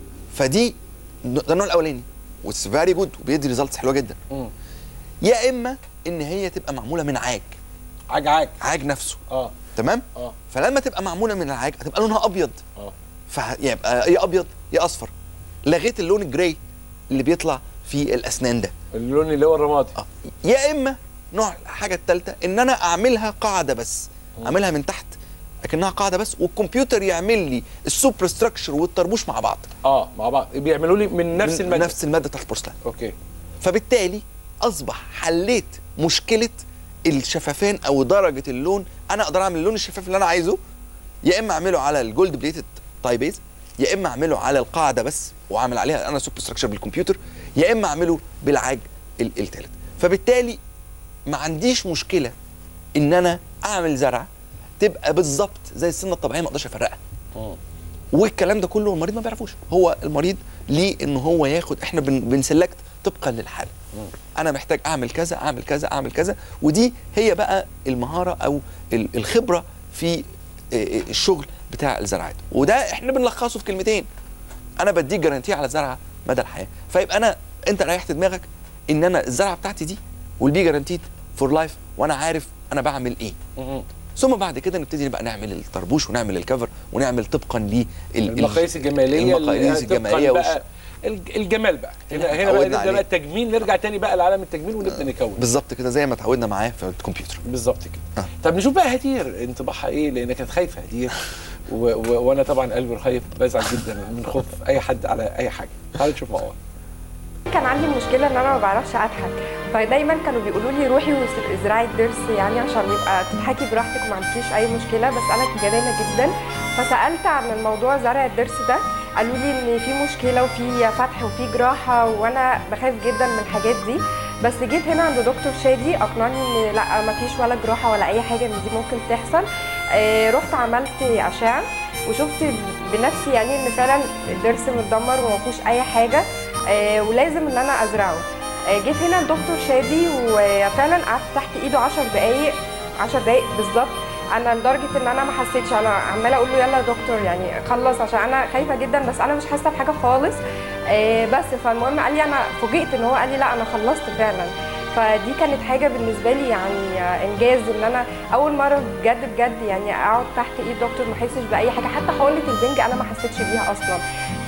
فدي ده النوع الاولاني واتس فيري جود وبيدي ريزلتس حلوه جدا مم. يا اما ان هي تبقى معموله من عاج عاج عاج عاج نفسه اه تمام اه فلما تبقى معموله من العاج هتبقى لونها ابيض اه فيبقى يا ابيض يا اصفر لغيت اللون الجراي اللي بيطلع في الاسنان ده اللون اللي هو الرمادي اه يا اما نوع الحاجه الثالثه ان انا اعملها قاعده بس اعملها من تحت لكنها قاعده بس والكمبيوتر يعمل لي السوبر ستراكشر والطربوش مع بعض اه مع بعض بيعملوا لي من نفس من الماده نفس الماده بتاعت البورسلان اوكي فبالتالي اصبح حليت مشكله الشفافان او درجه اللون انا اقدر اعمل اللون الشفاف اللي انا عايزه يا اما اعمله على الجولد بليتد تايبيز يا اما اعمله على القاعده بس واعمل عليها انا سوبر ستراكشر بالكمبيوتر يا اما اعمله بالعاج ال- التالت فبالتالي ما عنديش مشكله ان انا اعمل زرعه تبقى بالظبط زي السنه الطبيعيه ما اقدرش افرقها مم. والكلام ده كله المريض ما بيعرفوش هو المريض ليه ان هو ياخد احنا بن بنسلكت طبقا للحاله انا محتاج اعمل كذا اعمل كذا اعمل كذا ودي هي بقى المهاره او ال- الخبره في آه، آه، الشغل بتاع الزراعات وده احنا بنلخصه في كلمتين انا بديك جارانتيه على الزرعه مدى الحياه فيبقى انا انت ريحت دماغك ان انا الزرعه بتاعتي دي والبي جارانتيد فور لايف وانا عارف انا بعمل ايه مم. ثم بعد كده نبتدي بقى نعمل الطربوش ونعمل الكفر ونعمل طبقا ل المقاييس الجماليه اللي المقاييس طبقاً الجماليه بقى الج- الجمال بقى هنا اللي هنا بقى اتعودنا نبدا عليه. بقى التجميل نرجع تاني بقى لعالم التجميل ونبدا نكون بالظبط كده زي ما اتعودنا معاه في الكمبيوتر بالظبط كده آه. طب نشوف بقى هدير انطباعها ايه لان كانت خايفه هدير و... و... وانا طبعا قلبي رخيف بزعل جدا من خوف اي حد على اي حاجه تعالوا نشوف مع بعض كان عندي مشكله ان انا ما بعرفش اضحك فدايما كانوا بيقولوا لي روحي وازرعي الضرس يعني عشان يبقى تضحكي براحتك وما عندكيش اي مشكله بس انا جبانه جدا فسالت عن الموضوع زرع الضرس ده قالوا لي ان في مشكله وفي فتح وفي جراحه وانا بخاف جدا من الحاجات دي بس جيت هنا عند دكتور شادي اقنعني ان لا ما فيش ولا جراحه ولا اي حاجه ان دي ممكن تحصل آه رحت عملت اشعه وشفت بنفسي يعني ان فعلا الضرس متدمر وما فيهوش اي حاجه آه، ولازم ان انا ازرعه آه، جيت هنا الدكتور شادي وفعلا قعدت تحت ايده 10 دقايق 10 دقايق بالظبط انا لدرجه ان انا ما حسيتش انا عماله اقول له يلا يا دكتور يعني خلص عشان انا خايفه جدا بس انا مش حاسه بحاجه خالص آه، بس فالمهم قال لي انا فوجئت ان هو قال لي لا انا خلصت فعلا فدي كانت حاجه بالنسبه لي يعني آه، انجاز ان انا اول مره بجد بجد يعني اقعد تحت ايد دكتور ما احسش باي حاجه حتى حقنه البنج انا ما حسيتش بيها اصلا ف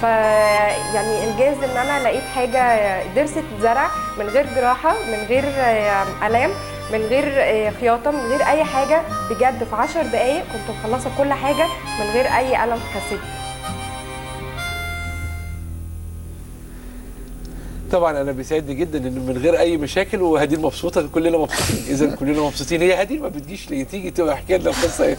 يعني انجاز ان انا لقيت حاجه ضرس اتزرع من غير جراحه من غير آه، الام من غير آه، خياطه من غير اي حاجه بجد في 10 دقائق كنت مخلصه كل حاجه من غير اي الم حسيت طبعا انا بيسعدني جدا ان من غير اي مشاكل وهدير مبسوطه كلنا مبسوطين اذا كلنا مبسوطين هي هدير ما بتجيش ليه تيجي تبقى احكي لنا القصه ايه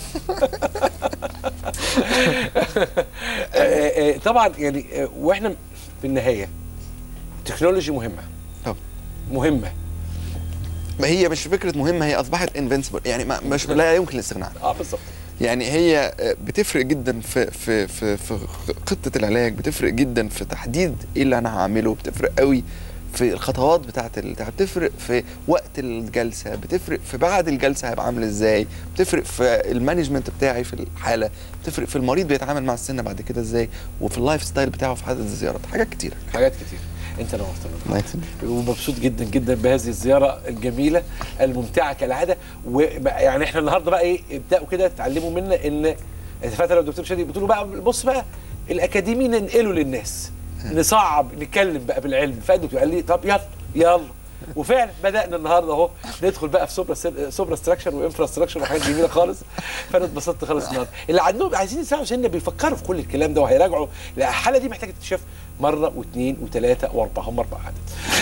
آه، آه، طبعا يعني آه، واحنا في النهايه التكنولوجي مهمه طب. مهمه ما هي مش فكره مهمه هي اصبحت انفنسبل يعني ما مش لا يمكن الاستغناء عنها اه بالظبط يعني هي بتفرق جدا في في في في خطه العلاج بتفرق جدا في تحديد ايه اللي انا هعمله بتفرق قوي في الخطوات بتاعه البتاع بتفرق في وقت الجلسه بتفرق في بعد الجلسه هيبقى عامل ازاي بتفرق في المانجمنت بتاعي في الحاله بتفرق في المريض بيتعامل مع السن بعد كده ازاي وفي اللايف ستايل بتاعه في عدد الزيارات حاجات كتير حاجات كتير انت نورتنا الله يخليك. ومبسوط جدا جدا بهذه الزياره الجميله الممتعه كالعاده ويعني احنا النهارده بقى ايه ابداوا كده تعلموا منا ان فاكر الدكتور شادي بتقول له بقى بص بقى الاكاديمي ننقله للناس نصعب نتكلم بقى بالعلم فالدكتور قال لي طب يلا يلا وفعلا بدانا النهارده اهو ندخل بقى في سوبر سوبر ستراكشر وانفراستراكشر وحاجات جميله خالص فانا اتبسطت خالص النهارده اللي عندهم عايزين يسمعوا سنه بيفكروا في كل الكلام ده وهيراجعوا لا الحاله دي محتاجه تتشاف مره واثنين وثلاثه واربعه هم اربع عدد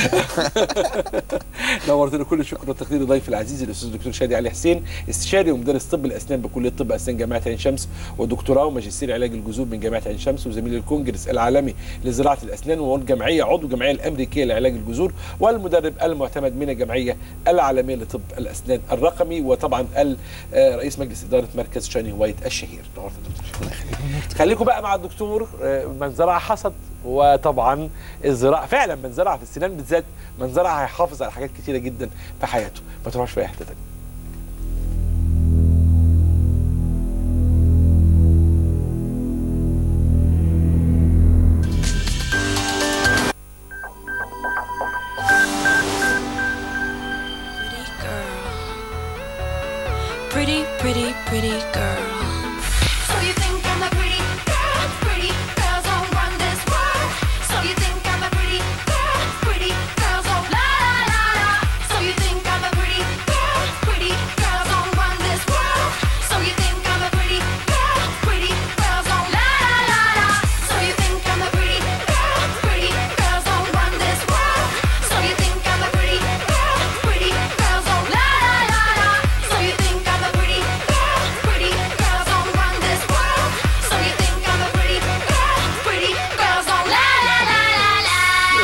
نورتنا كل الشكر والتقدير لضيفي العزيز الاستاذ الدكتور شادي علي حسين استشاري ومدرس طب الاسنان بكليه طب اسنان جامعه عين شمس ودكتوراه وماجستير علاج الجذور من جامعه عين شمس وزميل الكونجرس العالمي لزراعه الاسنان والجمعيه عضو الجمعيه الامريكيه لعلاج الجذور والمدرب المعتمد من الجمعيه العالميه لطب الاسنان الرقمي وطبعا ال- آه، رئيس مجلس اداره مركز شاني هوايت الشهير نورتنا دكتور خليكم بقى مع الدكتور آه، من زرع حصد وطبعا الزراعه فعلا من زرع في السنان بالذات من زرع هيحافظ على حاجات كتيره جدا في حياته ما تروحش في اي حته تانيه Pretty girl. Pretty, pretty, pretty girl. So you think I'm a pretty girl? Pretty girls don't run this world. So you think I'm a pretty girl? Pretty girls don't la la la la. So you think I'm a pretty girl? Pretty girls don't run this world. So you think I'm a pretty girl? Pretty girls don't la la la la. So you think I'm a pretty girl? Pretty girls don't run this world. So you think I'm a pretty girl? Pretty girls don't la la la la. So you think I'm a pretty girl? Pretty girls don't run this world. So you think I'm a pretty girl? Pretty girls don't la la la la la.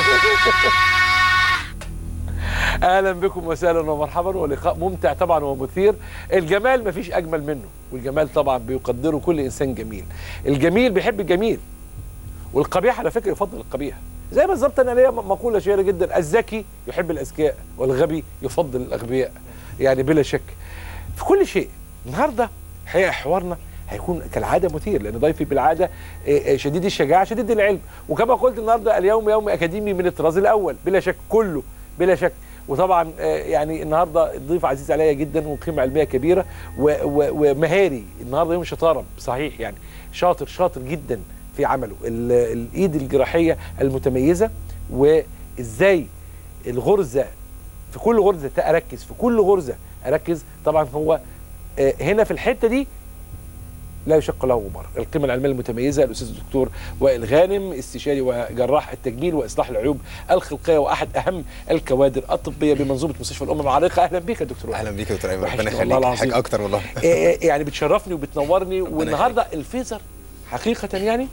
اهلا بكم وسهلا ومرحبا ولقاء ممتع طبعا ومثير الجمال مفيش اجمل منه والجمال طبعا بيقدره كل انسان جميل الجميل بيحب الجميل والقبيح على فكره يفضل القبيح زي بالظبط انا ليا مقوله شهيره جدا الذكي يحب الاذكياء والغبي يفضل الاغبياء يعني بلا شك في كل شيء النهارده حقيقه حوارنا هيكون كالعاده مثير لان ضيفي بالعاده آه، آه، شديد الشجاعه شديد العلم وكما قلت النهارده اليوم يوم اكاديمي من الطراز الاول بلا شك كله بلا شك وطبعا آه، يعني النهارده الضيف عزيز عليا جدا وقيمه علميه كبيره و- و- ومهاري النهارده يوم شطاره صحيح يعني شاطر شاطر جدا في عمله ال- الايد الجراحيه المتميزه وازاي الغرزه في كل غرزه اركز في كل غرزه اركز طبعا هو آه، هنا في الحته دي لا يشق له غبار القيمه العلميه المتميزه الاستاذ الدكتور وائل غانم استشاري وجراح التجميل واصلاح العيوب الخلقيه واحد اهم الكوادر الطبيه بمنظومه مستشفى الامم العريقه اهلا بك يا دكتور وائل. اهلا بيك يا دكتور ايمن وحشني ربنا والله يخليك العظيم. حاجه اكتر والله آه، آه، يعني بتشرفني وبتنورني والنهارده الفيزر حقيقه يعني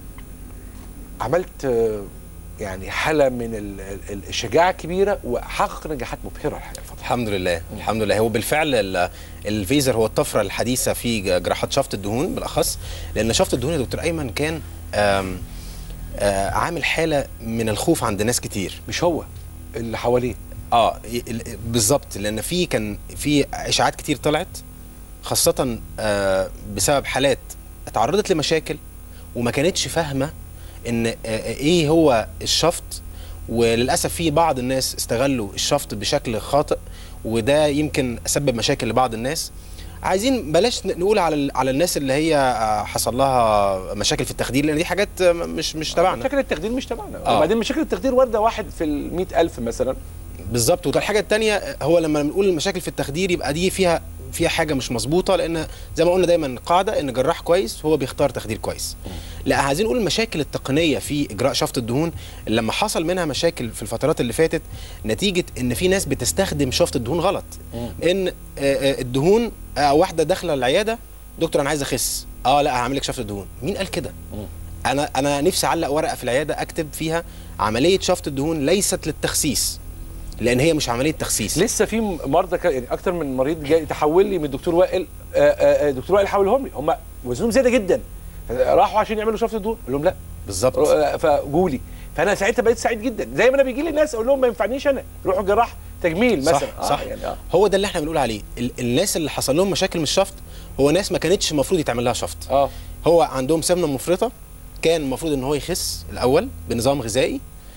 عملت آه، يعني حاله من ال- ال- الشجاعه الكبيره وحقق نجاحات مبهره الحقيقه الفترة. الحمد لله الحمد لله هو بالفعل ال- الفيزر هو الطفره الحديثه في ج- جراحات شفط الدهون بالاخص لان شفط الدهون يا دكتور ايمن كان آم، آه، عامل حاله من الخوف عند ناس كتير مش هو اللي حواليه اه ي- ال- بالظبط لان في كان في اشاعات كتير طلعت خاصه آه، بسبب حالات اتعرضت لمشاكل وما كانتش فاهمه ان آه، ايه هو الشفط وللاسف في بعض الناس استغلوا الشفط بشكل خاطئ وده يمكن سبب مشاكل لبعض الناس عايزين بلاش ن- نقول على ال- على الناس اللي هي آه، حصل لها مشاكل في التخدير لان دي حاجات آه، مش مش تبعنا مشاكل التخدير مش تبعنا آه. وبعدين مشاكل التخدير وارده واحد في ال ألف مثلا بالظبط والحاجه الثانيه هو لما بنقول المشاكل في التخدير يبقى دي فيها فيها حاجه مش مظبوطه لان زي ما قلنا دايما قاعده ان جراح كويس هو بيختار تخدير كويس لا عايزين نقول المشاكل التقنيه في اجراء شفط الدهون لما حصل منها مشاكل في الفترات اللي فاتت نتيجه ان في ناس بتستخدم شفط الدهون غلط ان آه، آه، الدهون آه، واحده داخله العياده دكتور انا عايز اخس اه لا هعمل لك شفط دهون مين قال كده انا انا نفسي اعلق ورقه في العياده اكتب فيها عمليه شفط الدهون ليست للتخسيس لان هي مش عمليه تخسيس لسه في مرضى ك- يعني اكتر من مريض جاي تحول لي من الدكتور وائل آه، آه، آه، دكتور وائل حولهم لي هم وزنهم زياده جدا راحوا عشان يعملوا شفط الدهون قال لهم لا بالظبط آه، فجولي فانا ساعتها بقيت سعيد جدا زي ما انا بيجي لي ناس اقول لهم ما ينفعنيش انا روحوا جراح تجميل صح مثلا صح يعني آه. هو ده اللي احنا بنقول عليه ال الناس اللي حصل لهم مشاكل من الشفط هو ناس ما كانتش المفروض يتعمل لها شفط اه هو عندهم سمنه مفرطه كان المفروض ان هو يخس الاول بنظام غذائي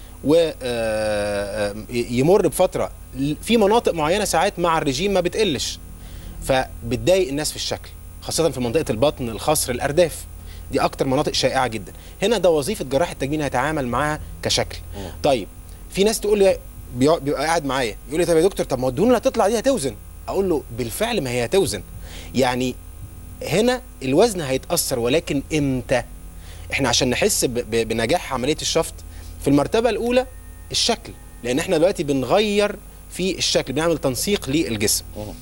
ويمر بفتره ل- في مناطق معينه ساعات مع الرجيم ما بتقلش فبتضايق الناس في الشكل خاصه في منطقه البطن الخصر الارداف دي اكتر مناطق شائعه جدا هنا ده وظيفه جراح التجميل هيتعامل معاها كشكل طيب في ناس تقول لي بيقعد- بيبقى قاعد معايا يقول لي طب يا دكتور طب ما هو الدهون اللي هتطلع دي هتوزن اقول له بالفعل ما هي هتوزن يعني هنا الوزن هيتاثر ولكن امتى احنا عشان نحس ب- ب- بنجاح عمليه الشفط في المرتبه الاولى الشكل لان احنا دلوقتي بنغير في الشكل بنعمل تنسيق للجسم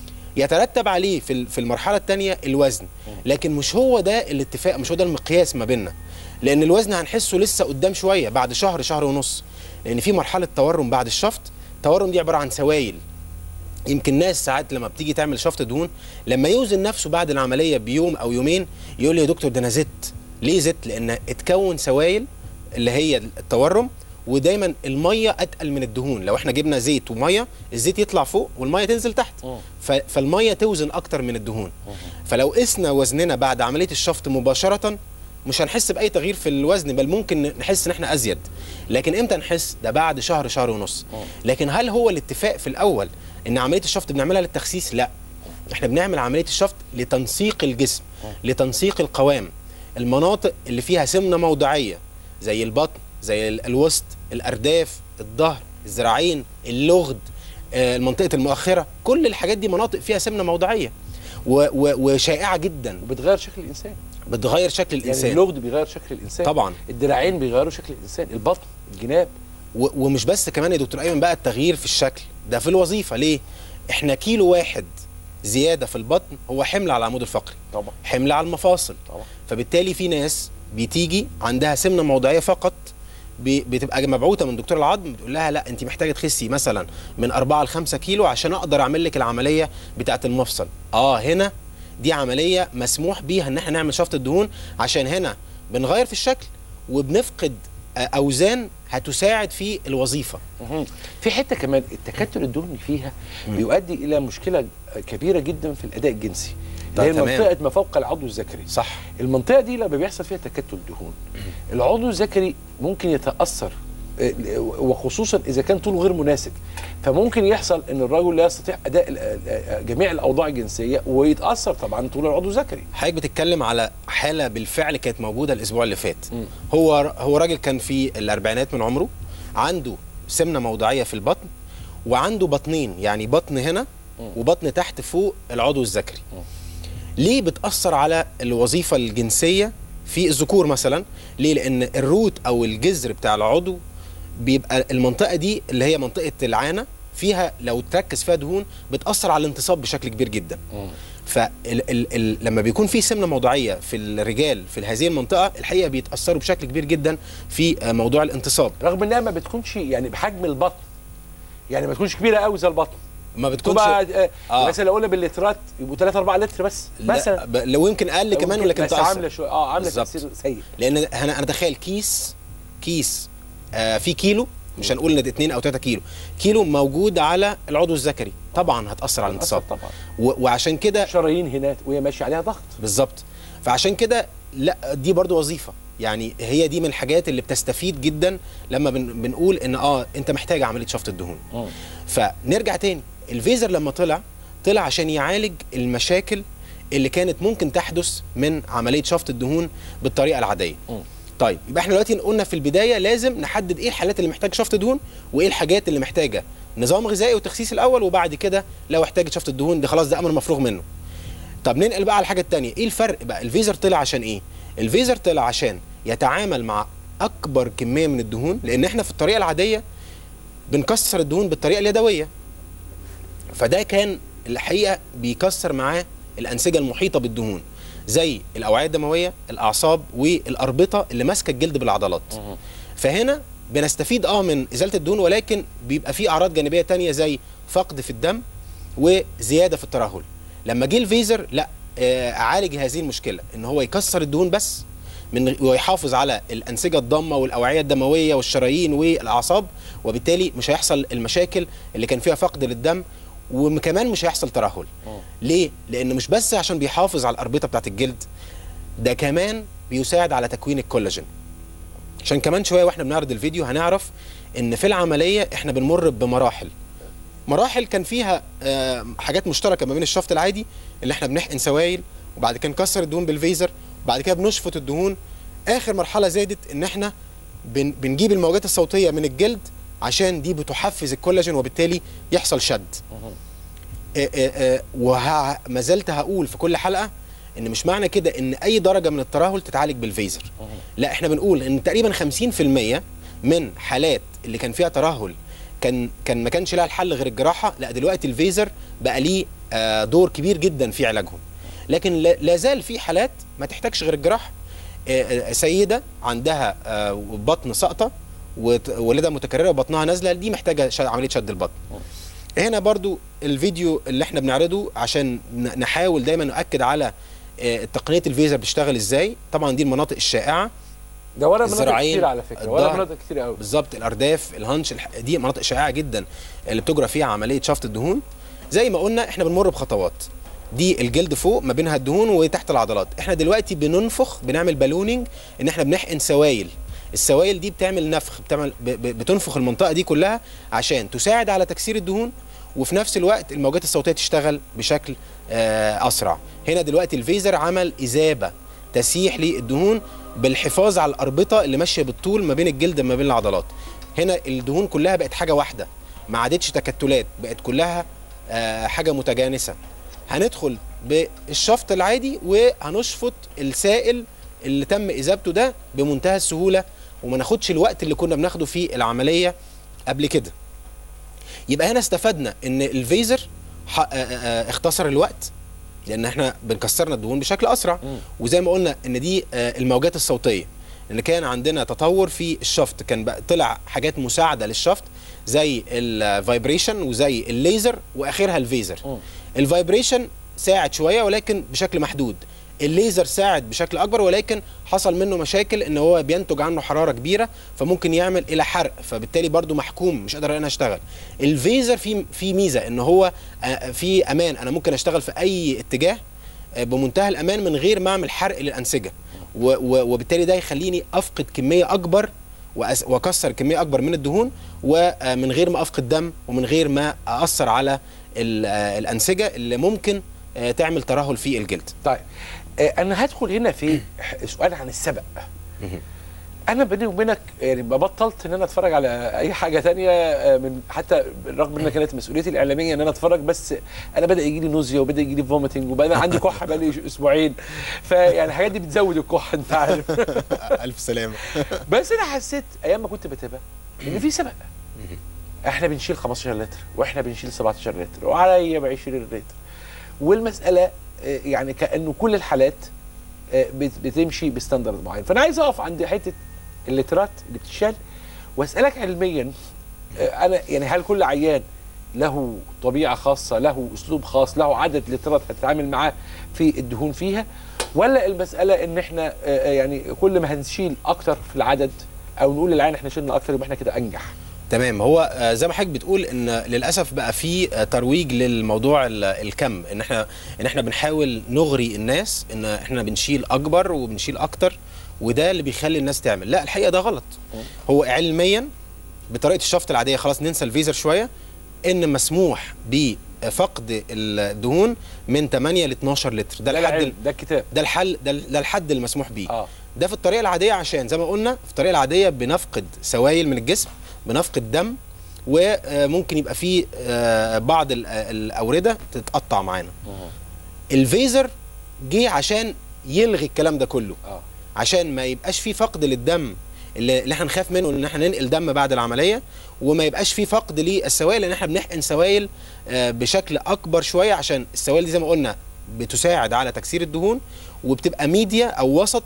يترتب عليه في ال- في المرحله الثانيه الوزن لكن مش هو ده الاتفاق مش هو ده المقياس ما بيننا لان الوزن هنحسه لسه قدام شويه بعد شهر شهر ونص لان في مرحله تورم بعد الشفط التورم دي عباره عن سوائل يمكن ناس ساعات لما بتيجي تعمل شفط دهون لما يوزن نفسه بعد العمليه بيوم او يومين يقول لي يا دكتور ده انا زدت ليه زدت لان اتكون سوائل اللي هي التورم ودايما الميه اتقل من الدهون لو احنا جبنا زيت وميه الزيت يطلع فوق والميه تنزل تحت ف- فالميه توزن اكتر من الدهون فلو قسنا وزننا بعد عمليه الشفط مباشره مش هنحس باي تغيير في الوزن بل ممكن نحس ان احنا ازيد لكن امتى نحس ده بعد شهر شهر ونص لكن هل هو الاتفاق في الاول ان عمليه الشفط بنعملها للتخسيس لا احنا بنعمل عمليه الشفط لتنسيق الجسم لتنسيق القوام المناطق اللي فيها سمنه موضعيه زي البطن زي ال- الوسط الارداف الظهر الذراعين اللغد آه، المنطقه المؤخره كل الحاجات دي مناطق فيها سمنه موضعيه و و وشائعه جدا وبتغير شكل الانسان بتغير شكل يعني الانسان اللغد بيغير شكل الانسان طبعا الدراعين بيغيروا شكل الانسان البطن الجناب و- ومش بس كمان يا دكتور ايمن بقى التغيير في الشكل ده في الوظيفه ليه احنا كيلو واحد زياده في البطن هو حمل على العمود الفقري طبعا حمل على المفاصل طبعا فبالتالي في ناس بتيجي عندها سمنه موضعيه فقط ب- بتبقى مبعوثه من دكتور العظم بتقول لها لا انت محتاجه تخسي مثلا من 4 ل 5 كيلو عشان اقدر اعمل لك العمليه بتاعه المفصل اه هنا دي عمليه مسموح بيها ان احنا نعمل شفط الدهون عشان هنا بنغير في الشكل وبنفقد آه، اوزان هتساعد في الوظيفه مهم. في حته كمان التكتل الدهني فيها بيؤدي الى مشكله كبيره جدا في الاداء الجنسي اللي هي تمام. منطقه ما فوق العضو الذكري صح المنطقه دي لما بيحصل فيها تكتل دهون العضو الذكري ممكن يتاثر آه، وخصوصا اذا كان طوله غير مناسب فممكن يحصل ان الرجل لا يستطيع اداء ال- آه، جميع الاوضاع الجنسيه ويتاثر طبعا طول العضو الذكري حضرتك بتتكلم على حاله بالفعل كانت موجوده الاسبوع اللي فات هو هو راجل كان في الاربعينات من عمره عنده سمنه موضعيه في البطن وعنده بطنين يعني بطن هنا وبطن تحت فوق العضو الذكري ليه بتاثر على الوظيفه الجنسيه في الذكور مثلا ليه لان الروت او الجذر بتاع العضو بيبقى المنطقه دي اللي هي منطقه العانه فيها لو تركز فيها دهون بتاثر على الانتصاب بشكل كبير جدا فلما بيكون في سمنه موضعيه في الرجال في هذه المنطقه الحقيقه بيتاثروا بشكل كبير جدا في آه، موضوع الانتصاب رغم انها ما بتكونش يعني بحجم البطن يعني ما تكونش كبيره قوي زي البطن ما بتكونش تبقى آه. آه. مثلا لو قلنا باللترات يبقوا 3 4 لتر بس مثلا لا ب- لو يمكن اقل كمان ولكن بس تأثر. عامله شويه اه عامله بالظبط. تاثير سيء لان انا انا تخيل كيس كيس آه في كيلو مش هنقول ان ده 2 او 3 كيلو كيلو موجود على العضو الذكري طبعا هتاثر على الانتصاب طبعا و- وعشان كده شرايين هنا وهي ماشيه عليها ضغط بالظبط فعشان كده لا دي برضو وظيفه يعني هي دي من الحاجات اللي بتستفيد جدا لما بن بنقول ان اه انت محتاج عمليه شفط الدهون فنرجع تاني الفيزر لما طلع طلع عشان يعالج المشاكل اللي كانت ممكن تحدث من عمليه شفط الدهون بالطريقه العاديه طيب يبقى احنا دلوقتي قلنا في البدايه لازم نحدد ايه الحالات اللي محتاج شفط دهون وايه الحاجات اللي محتاجه نظام غذائي وتخسيس الاول وبعد كده لو احتاجت شفط الدهون ده خلاص ده امر مفروغ منه طب ننقل بقى على الحاجه الثانيه ايه الفرق بقى الفيزر طلع عشان ايه الفيزر طلع عشان يتعامل مع اكبر كميه من الدهون لان احنا في الطريقه العاديه بنكسر الدهون بالطريقه اليدويه فده كان الحقيقه بيكسر معاه الانسجه المحيطه بالدهون زي الاوعيه الدمويه الاعصاب والاربطه اللي ماسكه الجلد بالعضلات فهنا بنستفيد اه من ازاله الدهون ولكن بيبقى في اعراض جانبيه تانية زي فقد في الدم وزياده في الترهل لما جه الفيزر لا آه عالج هذه المشكله ان هو يكسر الدهون بس من ويحافظ على الانسجه الضامه والاوعيه الدمويه والشرايين والاعصاب وبالتالي مش هيحصل المشاكل اللي كان فيها فقد للدم وكمان مش هيحصل ترهل ليه لان مش بس عشان بيحافظ على الاربطه بتاعت الجلد ده كمان بيساعد على تكوين الكولاجين عشان كمان شويه واحنا بنعرض الفيديو هنعرف ان في العمليه احنا بنمر بمراحل مراحل كان فيها آه، حاجات مشتركه ما بين الشفط العادي اللي احنا بنحقن سوائل وبعد كده نكسر الدهون بالفيزر وبعد كده بنشفط الدهون اخر مرحله زادت ان احنا بن بنجيب الموجات الصوتيه من الجلد عشان دي بتحفز الكولاجين وبالتالي يحصل شد آه، آه، آه، وها ما زلت هقول في كل حلقه ان مش معنى كده ان اي درجه من الترهل تتعالج بالفيزر لا احنا بنقول ان تقريبا 50% من حالات اللي كان فيها ترهل كان كان ما كانش لها الحل غير الجراحه لا دلوقتي الفيزر بقى ليه آه، دور كبير جدا في علاجهم لكن لا لا زال في حالات ما تحتاجش غير الجراحه آه، آه، سيده عندها آه، بطن ساقطه وولاده متكرره وبطنها نازله دي محتاجه ش- عمليه شد البطن هنا برضو الفيديو اللي احنا بنعرضه عشان ن- نحاول دايما نؤكد على آه، تقنيه الفيزر بتشتغل ازاي طبعا دي المناطق الشائعه ده ورا مناطق الذراعين، كتير على فكره ورا الظهر. مناطق كتير قوي بالظبط الارداف الهانش الح- دي مناطق شائعه جدا اللي بتجرى فيها عمليه شفط الدهون زي ما قلنا احنا بنمر بخطوات دي الجلد فوق ما بينها الدهون وتحت العضلات احنا دلوقتي بننفخ بنعمل بالونينج ان احنا بنحقن سوائل السوائل دي بتعمل نفخ بتعمل ب- ب- بتنفخ المنطقه دي كلها عشان تساعد على تكسير الدهون وفي نفس الوقت الموجات الصوتيه تشتغل بشكل آه، اسرع هنا دلوقتي الفيزر عمل اذابه تسييح للدهون بالحفاظ على الاربطه اللي ماشيه بالطول ما بين الجلد ما بين العضلات هنا الدهون كلها بقت حاجه واحده ما عادتش تكتلات بقت كلها آه، حاجه متجانسه هندخل بالشفط العادي وهنشفط السائل اللي تم اذابته ده بمنتهى السهوله وما ناخدش الوقت اللي كنا بناخده في العمليه قبل كده يبقى هنا استفدنا ان الفيزر ح- آه، آه، اختصر الوقت لان احنا بنكسرنا الدهون بشكل اسرع وزي ما قلنا ان دي آه، الموجات الصوتيه ان كان عندنا تطور في الشفط كان بقى طلع حاجات مساعده للشفط زي الفايبريشن وزي الليزر واخرها الفيزر الفايبريشن ساعد شويه ولكن بشكل محدود الليزر ساعد بشكل اكبر ولكن حصل منه مشاكل ان هو بينتج عنه حراره كبيره فممكن يعمل الى حرق فبالتالي برضو محكوم مش قادر انا اشتغل الفيزر في في ميزه ان هو آه، في امان انا ممكن اشتغل في اي اتجاه آه، بمنتهى الامان من غير ما اعمل حرق للانسجه و- و- وبالتالي ده يخليني افقد كميه اكبر وأس- واكسر كميه اكبر من الدهون ومن غير ما افقد دم ومن غير ما اثر على ال- آه، الانسجه اللي ممكن آه، تعمل ترهل في الجلد طيب آه، انا هدخل هنا في سؤال عن السبق انا بيني وبينك يعني بطلت ان انا اتفرج على اي حاجه تانية آه، من حتى رغم ان كانت مسؤوليتي الاعلاميه ان انا اتفرج بس انا بدا يجي لي نوزيا وبدا يجي لي فوميتنج وبقى عندي كحه بقى لي اسبوعين فيعني الحاجات دي بتزود الكحه انت عارف الف سلامه بس انا حسيت ايام ما كنت بتابع ان في سبق احنا بنشيل 15 لتر واحنا بنشيل 17 لتر وعليا ب 20 لتر والمساله آه، يعني كانه كل الحالات آه، بت- بتمشي بستاندرد معين فانا عايز اقف عند حته اللترات اللي بتشال واسالك علميا آه، انا يعني هل كل عيان له طبيعه خاصه له اسلوب خاص له عدد لترات هتتعامل معاه في الدهون فيها ولا المساله ان احنا آه، آه، يعني كل ما هنشيل اكتر في العدد او نقول للعين احنا شلنا اكتر يبقى احنا كده انجح تمام هو آه، زي ما حضرتك بتقول ان للاسف بقى في آه، ترويج للموضوع ال- الكم ان احنا ان احنا بنحاول نغري الناس ان احنا بنشيل اكبر وبنشيل اكتر وده اللي بيخلي الناس تعمل لا الحقيقه ده غلط هو علميا بطريقه الشفط العاديه خلاص ننسى الفيزر شويه ان مسموح بفقد الدهون من 8 ل 12 لتر ده ده الحد العلم، ده الكتاب ده الحل ده, ده الحد المسموح بيه اه ده في الطريقه العاديه عشان زي ما قلنا في الطريقه العاديه بنفقد سوائل من الجسم بنفقد دم وممكن يبقى فيه آه، بعض ال- الاورده تتقطع معانا الفيزر جه عشان يلغي الكلام ده كله اه عشان ما يبقاش فيه فقد للدم اللي اللي احنا نخاف منه ان احنا ننقل دم بعد العمليه وما يبقاش فيه فقد للسوائل لان احنا بنحقن سوائل آه، بشكل اكبر شويه عشان السوائل دي زي ما قلنا بتساعد على تكسير الدهون وبتبقى ميديا او وسط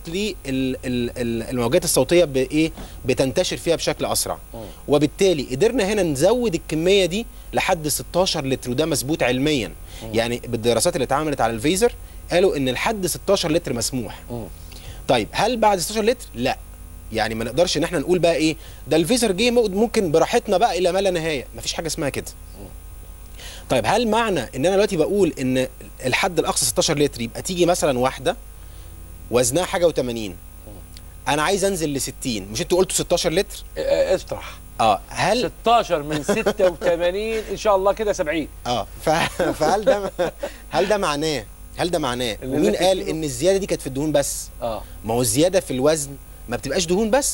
للموجات الصوتيه بايه بتنتشر فيها بشكل اسرع وبالتالي قدرنا هنا نزود الكميه دي لحد 16 لتر وده مثبوت علميا يعني بالدراسات اللي اتعملت على الفيزر قالوا ان لحد 16 لتر مسموح طيب هل بعد 16 لتر لا يعني ما نقدرش ان احنا نقول بقى ايه ده الفيزر جه ممكن براحتنا بقى الى ما لا نهايه مفيش حاجه اسمها كده طيب هل معنى ان انا دلوقتي بقول ان الحد الاقصى 16 لتر يبقى تيجي مثلا واحده وزنها حاجه و80 انا عايز انزل ل 60 مش انتوا قلتوا 16 لتر آه، اطرح اه هل 16 من 86 ان شاء الله كده 70 اه ف... فهل ده هل ده معناه هل ده معناه اللي ومين اللي قال فيه- ان الزياده دي كانت في الدهون بس اه ما هو الزياده في الوزن ما بتبقاش دهون بس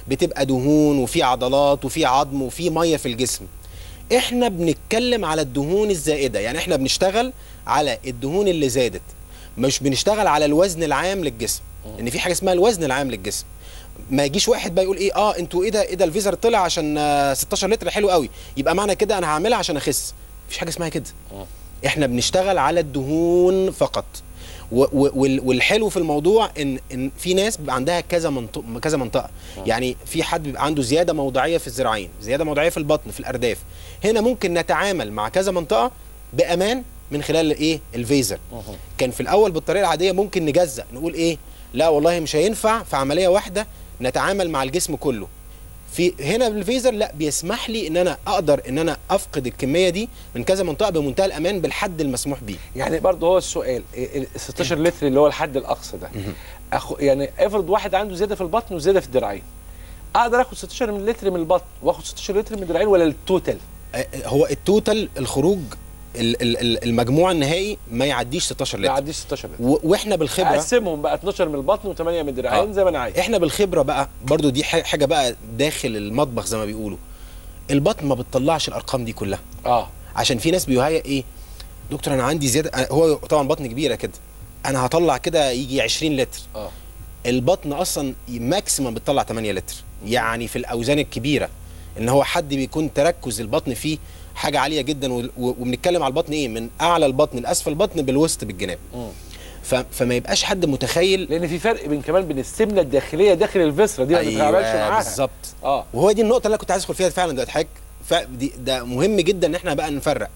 بتبقى دهون وفي عضلات وفي عظم وفي ميه في الجسم احنا بنتكلم على الدهون الزائده يعني احنا بنشتغل على الدهون اللي زادت مش بنشتغل على الوزن العام للجسم لان في حاجه اسمها الوزن العام للجسم ما يجيش واحد بقى يقول ايه اه انتوا ايه ده ايه ده الفيزر طلع عشان آه 16 لتر حلو قوي يبقى معنى كده انا هعملها عشان اخس مفيش حاجه اسمها كده احنا بنشتغل على الدهون فقط و و وال- والحلو في الموضوع ان ان في ناس بيبقى عندها كذا منطقه كذا منطقه يعني في حد بيبقى عنده زياده موضعيه في الذراعين زياده موضعيه في البطن في الارداف هنا ممكن نتعامل مع كذا منطقه بامان من خلال ايه الفيزر كان في الاول بالطريقه العاديه ممكن نجزأ نقول ايه لا والله مش هينفع في عمليه واحده نتعامل مع الجسم كله في هنا بالفيزر لا بيسمح لي ان انا اقدر ان انا افقد الكميه دي من كذا منطقه بمنتهى الامان بالحد المسموح بيه يعني برضه هو السؤال ال 16 لتر اللي هو الحد الاقصى ده أخو يعني افرض واحد عنده زياده في البطن وزياده في الدراعين اقدر اخد 16 من لتر من البطن واخد 16 لتر من الدراعين ولا التوتال آه، هو التوتال الخروج ال- ال- ال- المجموع النهائي ما يعديش 16 ما لتر يعديش 16 لتر و- واحنا بالخبره اقسمهم بقى 12 من البطن و8 من الدراعين آه. زي ما انا عايز احنا بالخبره بقى برضو دي ح- حاجه بقى داخل المطبخ زي ما بيقولوا البطن ما بتطلعش الارقام دي كلها اه عشان في ناس بيهيأ ايه دكتور انا عندي زياده أنا- هو طبعا بطن كبيره كده انا هطلع كده يجي 20 لتر اه البطن اصلا ماكسيمم بتطلع 8 لتر يعني في الاوزان الكبيره ان هو حد بيكون تركز البطن فيه حاجه عاليه جدا و- و- وبنتكلم على البطن ايه من اعلى البطن لاسفل البطن بالوسط بالجناب مم. ف... فما يبقاش حد متخيل لان في فرق بين كمان بين السمنه الداخليه داخل الفسره دي ما بنتعاملش معاها بالظبط اه وهو دي النقطه اللي انا كنت عايز ادخل فيها فعلا دلوقتي حضرتك ف... دي ده مهم جدا ان احنا بقى نفرق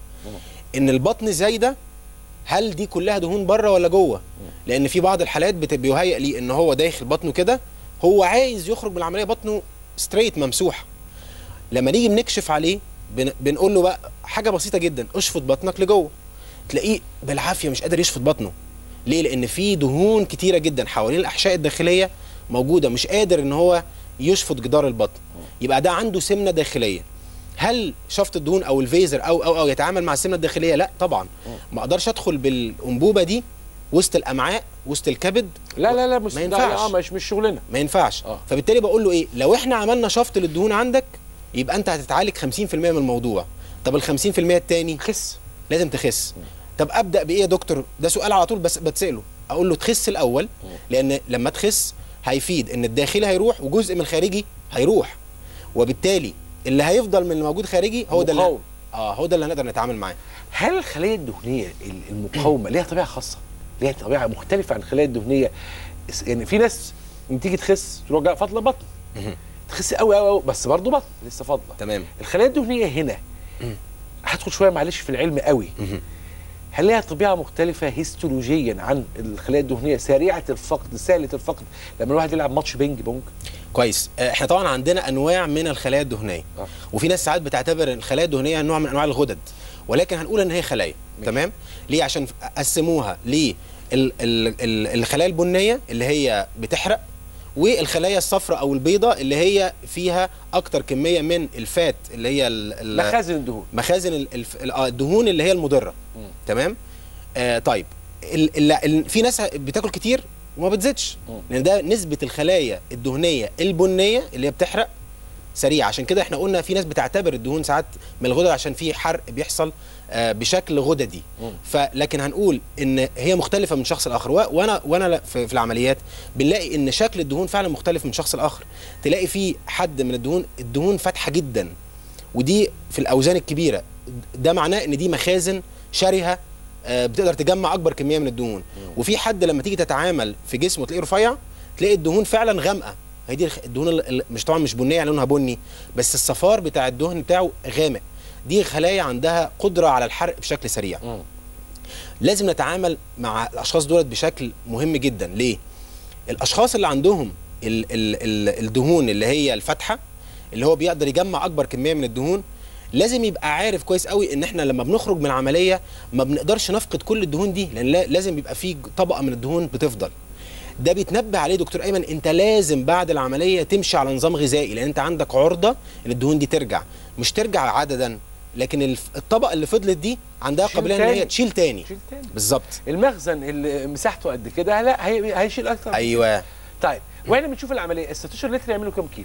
ان البطن زايده هل دي كلها دهون بره ولا جوه لان في بعض الحالات بت- بيهيأ لي ان هو داخل بطنه كده هو عايز يخرج من العمليه بطنه ستريت ممسوح لما نيجي بنكشف عليه بن... بنقول له بقى حاجه بسيطه جدا اشفط بطنك لجوه تلاقيه بالعافيه مش قادر يشفط بطنه ليه لان في دهون كتيره جدا حوالين الاحشاء الداخليه موجوده مش قادر ان هو يشفط جدار البطن يبقى ده عنده سمنه داخليه هل شفط الدهون او الفيزر او او او يتعامل مع السمنه الداخليه لا طبعا ما اقدرش ادخل بالانبوبه دي وسط الامعاء وسط الكبد لا لا لا مش ما ده- ينفعش. اه مش مش شغلنا ما ينفعش آه. فبالتالي بقول له ايه لو احنا عملنا شفط للدهون عندك يبقى انت هتتعالج 50% من الموضوع طب ال 50% التاني خس لازم تخس طب ابدا بايه يا دكتور ده سؤال على طول بس بتساله اقول له تخس الاول لان لما تخس هيفيد ان الداخلي هيروح وجزء من الخارجي هيروح وبالتالي اللي هيفضل من الموجود خارجي هو ده اللي مقاوم. اه هو ده اللي هنقدر نتعامل معاه هل الخلايا الدهنيه ال- المقاومه ليها طبيعه خاصه؟ ليها طبيعه مختلفه عن الخلايا الدهنيه اس- يعني في ناس لما تيجي تخس تروح جايه فاضله بطن تخس قوي قوي قوي بس برضه بطن لسه فاضله تمام الخلايا الدهنيه هنا هدخل شويه معلش في العلم قوي هل ليها طبيعه مختلفه هيستولوجيا عن الخلايا الدهنيه سريعه الفقد سهله الفقد لما الواحد يلعب ماتش بينج بونج كويس آه، احنا طبعا عندنا انواع من الخلايا الدهنيه آه. وفي ناس ساعات بتعتبر الخلايا الدهنيه نوع من انواع الغدد ولكن هنقول ان هي خلايا تمام ليه عشان قسموها ل الخلايا البنيه اللي هي بتحرق والخلايا الصفراء او البيضاء اللي هي فيها اكتر كميه من الفات اللي هي ال- ال- مخازن الدهون مخازن ال- الف- ال- آه، الدهون اللي هي المضره تمام آه طيب ال ال ال في ناس بتاكل كتير وما بتزيدش لان ده نسبه الخلايا الدهنيه البنيه اللي هي بتحرق سريع عشان كده احنا قلنا في ناس بتعتبر الدهون ساعات من الغدد عشان في حرق بيحصل آه بشكل غددي فلكن هنقول ان هي مختلفه من شخص لاخر و- وانا وانا لا- في, في العمليات بنلاقي ان شكل الدهون فعلا مختلف من شخص لاخر تلاقي في حد من الدهون الدهون فاتحه جدا ودي في الاوزان الكبيره ده معناه ان دي مخازن شرهه آه، بتقدر تجمع اكبر كميه من الدهون وفي حد لما تيجي تتعامل في جسمه تلاقيه رفيع تلاقي الدهون فعلا غامقه هي دي الخ- الدهون ال- ال- مش طبعا مش بنيه يعني لونها بني بس الصفار بتاع الدهن بتاعه غامق دي خلايا عندها قدره على الحرق بشكل سريع مم. لازم نتعامل مع الاشخاص دولت بشكل مهم جدا ليه الاشخاص اللي عندهم ال ال ال الدهون اللي هي الفاتحه اللي هو بيقدر يجمع اكبر كميه من الدهون لازم يبقى عارف كويس قوي ان احنا لما بنخرج من العمليه ما بنقدرش نفقد كل الدهون دي لان لا- لازم يبقى في طبقه من الدهون بتفضل ده بيتنبه عليه دكتور ايمن انت لازم بعد العمليه تمشي على نظام غذائي لان انت عندك عرضه ان الدهون دي ترجع مش ترجع عددا لكن الف- الطبقه اللي فضلت دي عندها تشيل قابليه ان هي تاني. تشيل تاني شيل تاني بالظبط المخزن اللي مساحته قد كده لا هي- هيشيل اكتر ايوه طيب واحنا بنشوف العمليه ال 16 لتر يعملوا كام كيلو؟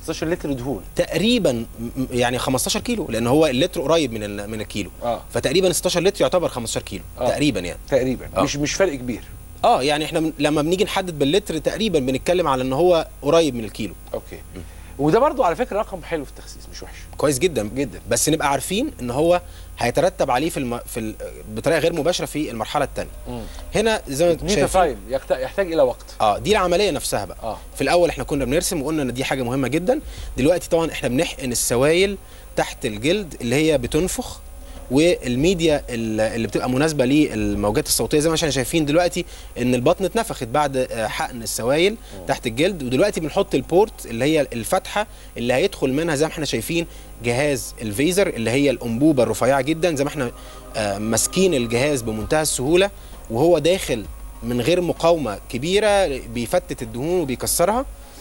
16 لتر دهون تقريبا م- يعني 15 كيلو لان هو اللتر قريب من ال- من الكيلو اه فتقريبا 16 لتر يعتبر 15 كيلو آه. تقريبا يعني تقريبا آه. مش مش فرق كبير اه يعني احنا من- لما بنيجي نحدد باللتر تقريبا بنتكلم على ان هو قريب من الكيلو اوكي وده برضو على فكره رقم حلو في التخسيس مش وحش كويس جدا جدا بس نبقى عارفين ان هو هيترتب عليه في الم... في ال... بطريقه غير مباشره في المرحله الثانيه مم. هنا زي ما انتم نيتا شايفين تايم يحت- يحتاج الى وقت اه دي العمليه نفسها بقى اه في الاول احنا كنا بنرسم وقلنا ان دي حاجه مهمه جدا دلوقتي طبعا احنا بنحقن السوائل تحت الجلد اللي هي بتنفخ والميديا ال- اللي بتبقى مناسبه للموجات الصوتيه زي ما احنا شايفين دلوقتي ان البطن اتنفخت بعد آه، حقن السوائل تحت الجلد ودلوقتي بنحط البورت اللي هي الفتحه اللي هيدخل منها زي ما احنا شايفين جهاز الفيزر اللي هي الانبوبه الرفيعه جدا زي ما احنا آه، ماسكين الجهاز بمنتهى السهوله وهو داخل من غير مقاومه كبيره بيفتت الدهون وبيكسرها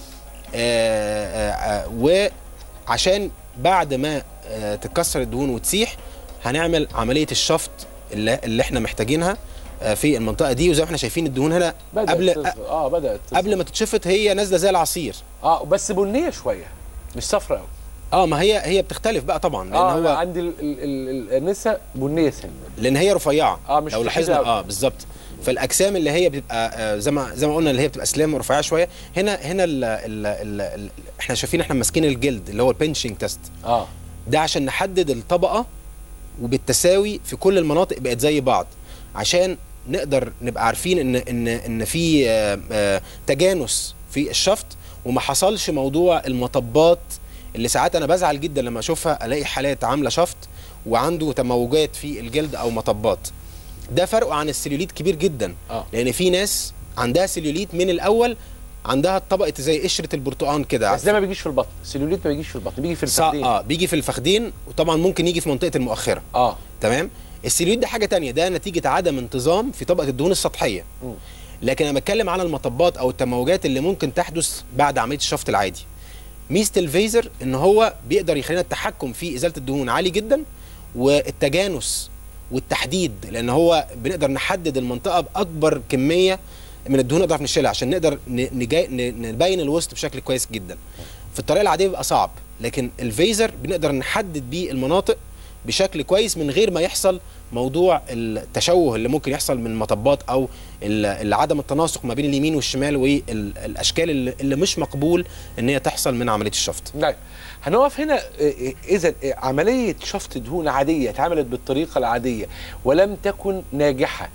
آه، آه، آه، وعشان بعد ما آه، تتكسر الدهون وتسيح هنعمل عمليه الشفط اللي, اللي احنا محتاجينها آه، في المنطقه دي وزي ما احنا شايفين الدهون هنا بدات قبل تظهر. اه بدات تظهر. قبل ما تتشفط هي نازله زي العصير اه بس بنيه شويه مش صفراء قوي اه ما هي هي بتختلف بقى طبعا لان اه هو هو عندي ال- ال- ال- الانسه بنيه سن لان هي رفيعه اه مش لو تخينة لاحظنا أوي. اه بالظبط فالاجسام اللي هي بتبقى آه زي ما زي ما قلنا اللي هي بتبقى سليم ورفيعه شويه هنا هنا ال ال ال ال احنا شايفين احنا ماسكين الجلد اللي هو البنشنج تيست اه ده عشان نحدد الطبقه وبالتساوي في كل المناطق بقت زي بعض عشان نقدر نبقى عارفين ان ان ان في آه، آه، تجانس في الشفط وما حصلش موضوع المطبات اللي ساعات انا بزعل جدا لما اشوفها الاقي حالات عامله شفط وعنده تموجات في الجلد او مطبات ده فرقه عن السليوليت كبير جدا اه لان في ناس عندها سليوليت من الاول عندها طبقه زي قشره البرتقال كده بس ده ما بيجيش في البطن السليوليت ما بيجيش في البطن بيجي في صع- الفخذين اه بيجي في الفخدين وطبعا ممكن يجي في منطقه المؤخره اه تمام السيلوليت ده حاجه تانية ده نتيجه عدم انتظام في طبقه الدهون السطحيه مم. لكن انا بتكلم على المطبات او التموجات اللي ممكن تحدث بعد عمليه الشفط العادي ميزه الفيزر ان هو بيقدر يخلينا التحكم في ازاله الدهون عالي جدا والتجانس والتحديد لان هو بنقدر نحدد المنطقه باكبر كميه من الدهون نقدر نشيلها عشان نقدر ن- نجا- ن- نبين الوسط بشكل كويس جدا في الطريقه العاديه بيبقى صعب لكن الفيزر بنقدر نحدد بيه المناطق بشكل كويس من غير ما يحصل موضوع التشوه اللي ممكن يحصل من المطبات او ال- ال- عدم التناسق ما بين اليمين والشمال والاشكال اللي اللي مش مقبول ان هي تحصل من عمليه الشفط نعم هنقف هنا اذا عمليه شفط دهون عاديه اتعملت بالطريقه العاديه ولم تكن ناجحه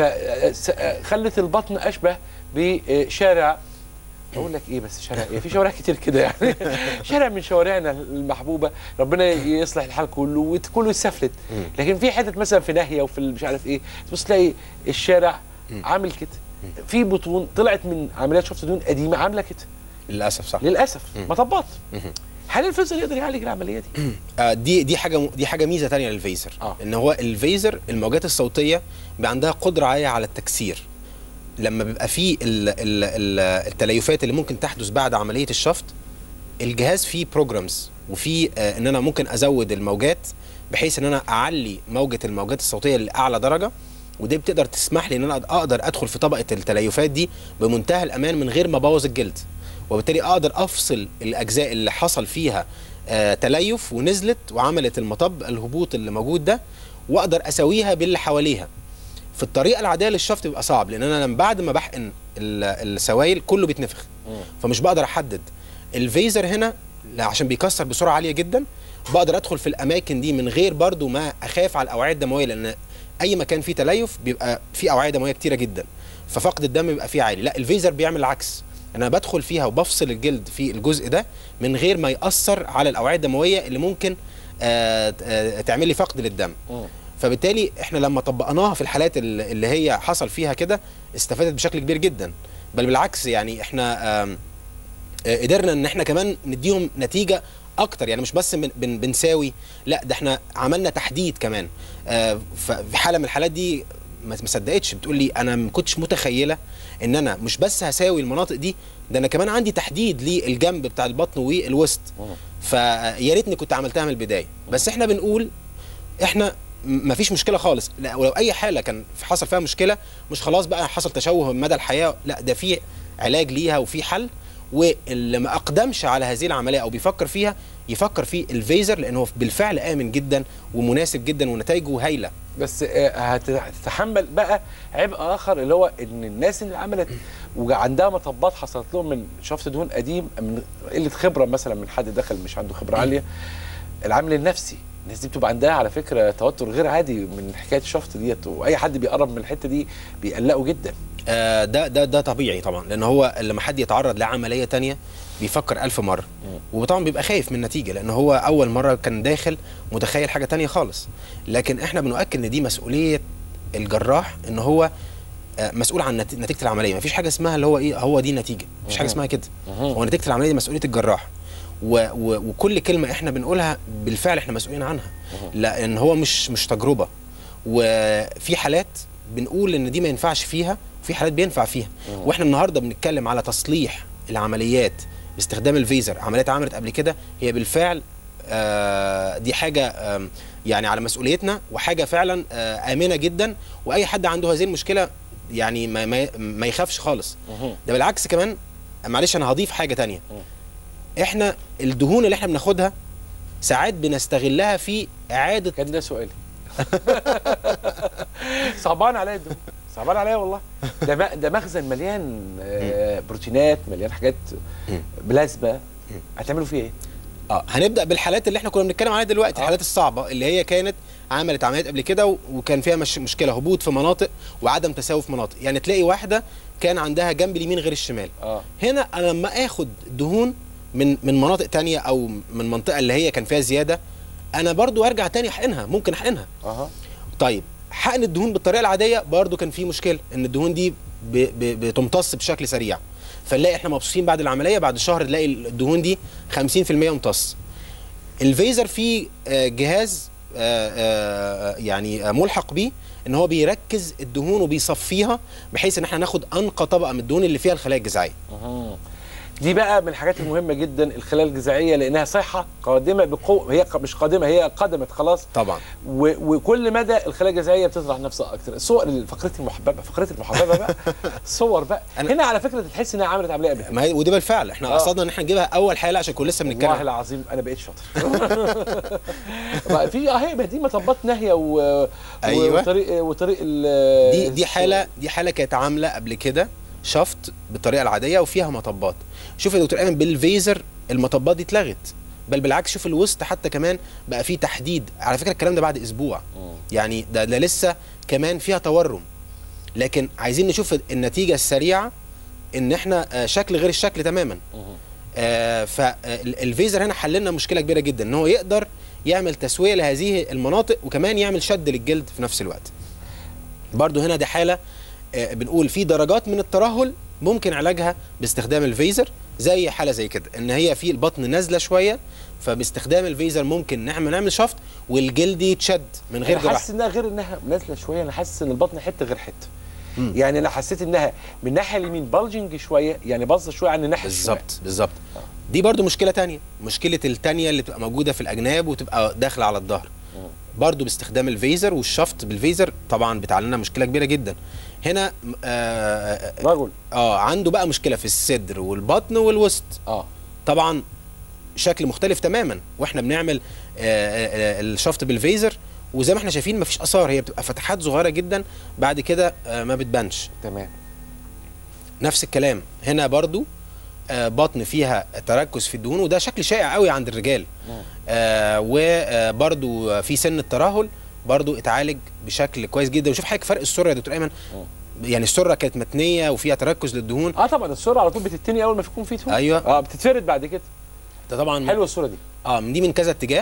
فخلت البطن اشبه بشارع اقول لك ايه بس شارع ايه في شوارع كتير كده يعني شارع من شوارعنا المحبوبه ربنا يصلح الحال كله وكله يسفلت لكن في حتت مثلا في ناهيه وفي مش عارف ايه تبص تلاقي الشارع عامل كده في بطون طلعت من عمليات شفط دهون قديمه عامله كده للاسف صح للاسف مم. مطبات مهم. هل الفيزر يقدر يعالج العمليه دي؟ آه، دي دي حاجه دي حاجه ميزه تانية للفيزر آه. ان هو الفيزر الموجات الصوتيه بيبقى عندها قدره عاليه على التكسير لما بيبقى فيه ال ال ال التليفات اللي ممكن تحدث بعد عمليه الشفط الجهاز فيه بروجرامز وفيه آه ان انا ممكن ازود الموجات بحيث ان انا اعلي موجه الموجات الصوتيه لاعلى درجه ودي بتقدر تسمح لي ان انا اقدر ادخل في طبقه التليفات دي بمنتهى الامان من غير ما ابوظ الجلد وبالتالي اقدر افصل الاجزاء اللي حصل فيها آه تليف ونزلت وعملت المطب الهبوط اللي موجود ده واقدر اسويها باللي حواليها في الطريقه العاديه للشفط بيبقى صعب لان انا لما بعد ما بحقن ال- السوائل كله بيتنفخ فمش بقدر احدد الفيزر هنا لا، عشان بيكسر بسرعه عاليه جدا بقدر ادخل في الاماكن دي من غير برضو ما اخاف على الاوعيه الدمويه لان اي مكان فيه تليف بيبقى فيه اوعيه دمويه كتيره جدا ففقد الدم بيبقى فيه عالي لا الفيزر بيعمل العكس انا بدخل فيها وبفصل الجلد في الجزء ده من غير ما ياثر على الاوعيه الدمويه اللي ممكن آه آه تعمل لي فقد للدم فبالتالي احنا لما طبقناها في الحالات ال- اللي هي حصل فيها كده استفادت بشكل كبير جدا بل بالعكس يعني احنا آم، آه، قدرنا ان احنا كمان نديهم نتيجه اكتر يعني مش بس بن بن بنساوي لا ده احنا عملنا تحديد كمان آه، ففي حاله من الحالات دي ما ما صدقتش بتقول لي انا ما كنتش متخيله ان انا مش بس هساوي المناطق دي ده انا كمان عندي تحديد للجنب بتاع البطن والوسط فيا ريتني كنت عملتها من البدايه بس احنا بنقول احنا ما فيش مشكله خالص لا ولو اي حاله كان في- حصل فيها مشكله مش خلاص بقى حصل تشوه مدى الحياه لا ده في علاج ليها وفي حل واللي ما اقدمش على هذه العمليه او بيفكر فيها يفكر في الفيزر لانه بالفعل امن جدا ومناسب جدا ونتائجه هايله بس آه، هت- هتتحمل بقى عبء اخر اللي هو ان الناس اللي عملت وعندها مطبات حصلت لهم من شفط دهون قديم من قله خبره مثلا من حد دخل مش عنده خبره عاليه العامل النفسي الناس دي بتبقى عندها على فكره توتر غير عادي من حكايه الشفط ديت واي حد بيقرب من الحته دي بيقلقوا جدا آه، ده ده ده طبيعي طبعا لان هو لما حد يتعرض لعمليه تانية بيفكر ألف مرة وطبعا بيبقى خايف من النتيجة لأن هو أول مرة كان داخل متخيل حاجة تانية خالص لكن إحنا بنؤكد إن دي مسؤولية الجراح إن هو آه، مسؤول عن نت- نتيجة العملية مفيش حاجة اسمها اللي هو إيه هو دي النتيجة مفيش حاجة مهم. اسمها كده مهم. هو نتيجة العملية دي مسؤولية الجراح و و وكل كلمة إحنا بنقولها بالفعل إحنا مسؤولين عنها لأن هو مش مش تجربة وفي حالات بنقول ان دي ما ينفعش فيها وفي حالات بينفع فيها مم. واحنا النهارده بنتكلم على تصليح العمليات باستخدام الفيزر عمليات عملت قبل كده هي بالفعل آه دي حاجه آم، يعني على مسؤوليتنا وحاجه فعلا آه امنه جدا واي حد عنده هذه المشكله يعني ما, ما, ما يخافش خالص ده بالعكس كمان معلش انا هضيف حاجه تانية احنا الدهون اللي احنا بناخدها ساعات بنستغلها في اعاده كان ده سؤالي صعبان عليا الدهون صعبان عليا والله ده م- ده مخزن مليان آه، بروتينات مليان حاجات بلازما هتعملوا فيه ايه؟ اه هنبدا بالحالات اللي احنا كنا بنتكلم عليها دلوقتي الحالات الصعبه اللي هي كانت عملت عمليات قبل كده و- وكان فيها مش مشكله هبوط في مناطق وعدم تساوي في مناطق يعني تلاقي واحده كان عندها جنب اليمين غير الشمال اه هنا انا لما اخد دهون من من مناطق تانية او من منطقه اللي هي كان فيها زياده انا برضو ارجع تاني احقنها ممكن احقنها اها طيب حقن الدهون بالطريقه العاديه برضو كان في مشكله ان الدهون دي ب- ب- بتمتص بشكل سريع فنلاقي احنا مبسوطين بعد العمليه بعد شهر نلاقي الدهون دي 50% امتص الفيزر فيه آه، جهاز آه، آه، يعني آه، ملحق بيه ان هو بيركز الدهون وبيصفيها بحيث ان احنا ناخد انقى طبقه من الدهون اللي فيها الخلايا الجذعيه أها. دي بقى من الحاجات المهمه جدا الخلايا الجذعيه لانها صحه قادمه بقوه هي ق- مش قادمه هي قدمت خلاص طبعا و... وكل مدى الخلايا الجذعيه بتطرح نفسها اكتر الصور فقرتي المحببه فقرتي المحببه بقى صور بقى هنا على فكره تحس انها عملت عمليه قبل كده ما هي وده بالفعل احنا آه. قصدنا ان احنا نجيبها اول حاله عشان كنا لسه والله بنتكلم العظيم انا بقيت شاطر بقى في اهي ما دي مطبات ناهيه و... أيوة. وطريق وطريق ال... دي دي حاله دي حاله كانت عامله قبل كده شفط بالطريقه العاديه وفيها مطبات شوف يا دكتور ايمن بالفيزر المطبات دي اتلغت بل بالعكس شوف الوسط حتى كمان بقى فيه تحديد على فكره الكلام ده بعد اسبوع يعني ده, ده لسه كمان فيها تورم لكن عايزين نشوف النتيجه السريعه ان احنا آه، شكل غير الشكل تماما آه فالفيزر هنا حل لنا مشكله كبيره جدا ان هو يقدر يعمل تسويه لهذه المناطق وكمان يعمل شد للجلد في نفس الوقت برضو هنا دي حاله آه، بنقول في درجات من الترهل ممكن علاجها باستخدام الفيزر زي حاله زي كده ان هي في البطن نازله شويه فباستخدام الفيزر ممكن نعمل نعمل شفط والجلد يتشد من غير انا جراحه حاسس انها غير انها نازله شويه انا حاسس ان البطن حته غير حته يعني انا حسيت انها من الناحيه اليمين بالجنج شويه يعني باظه شويه عن الناحيه الشمال بالظبط بالظبط دي برضو مشكله تانية مشكله التانية اللي بتبقى موجوده في الاجناب وتبقى داخله على الظهر برضو باستخدام الفيزر والشفط بالفيزر طبعا بتعمل لنا مشكله كبيره جدا هنا آه رجل اه عنده بقى مشكله في الصدر والبطن والوسط اه طبعا شكل مختلف تماما واحنا بنعمل آه آه آه، الشفط بالفيزر وزي ما احنا شايفين مفيش اثار هي بتبقى فتحات صغيره جدا بعد كده آه ما بتبانش تمام نفس الكلام هنا برضو آه بطن فيها تركز في الدهون وده شكل شائع قوي عند الرجال آه وبرضو في سن الترهل برضو اتعالج بشكل كويس جدا وشوف حضرتك فرق السره يا دكتور ايمن يعني السره كانت متنيه وفيها تركز للدهون اه طبعا الصوره على طول بتتني اول ما يكون في دهون ايوه اه بتتفرد بعد كده ده طبعا حلوه الصوره دي اه دي من كذا اتجاه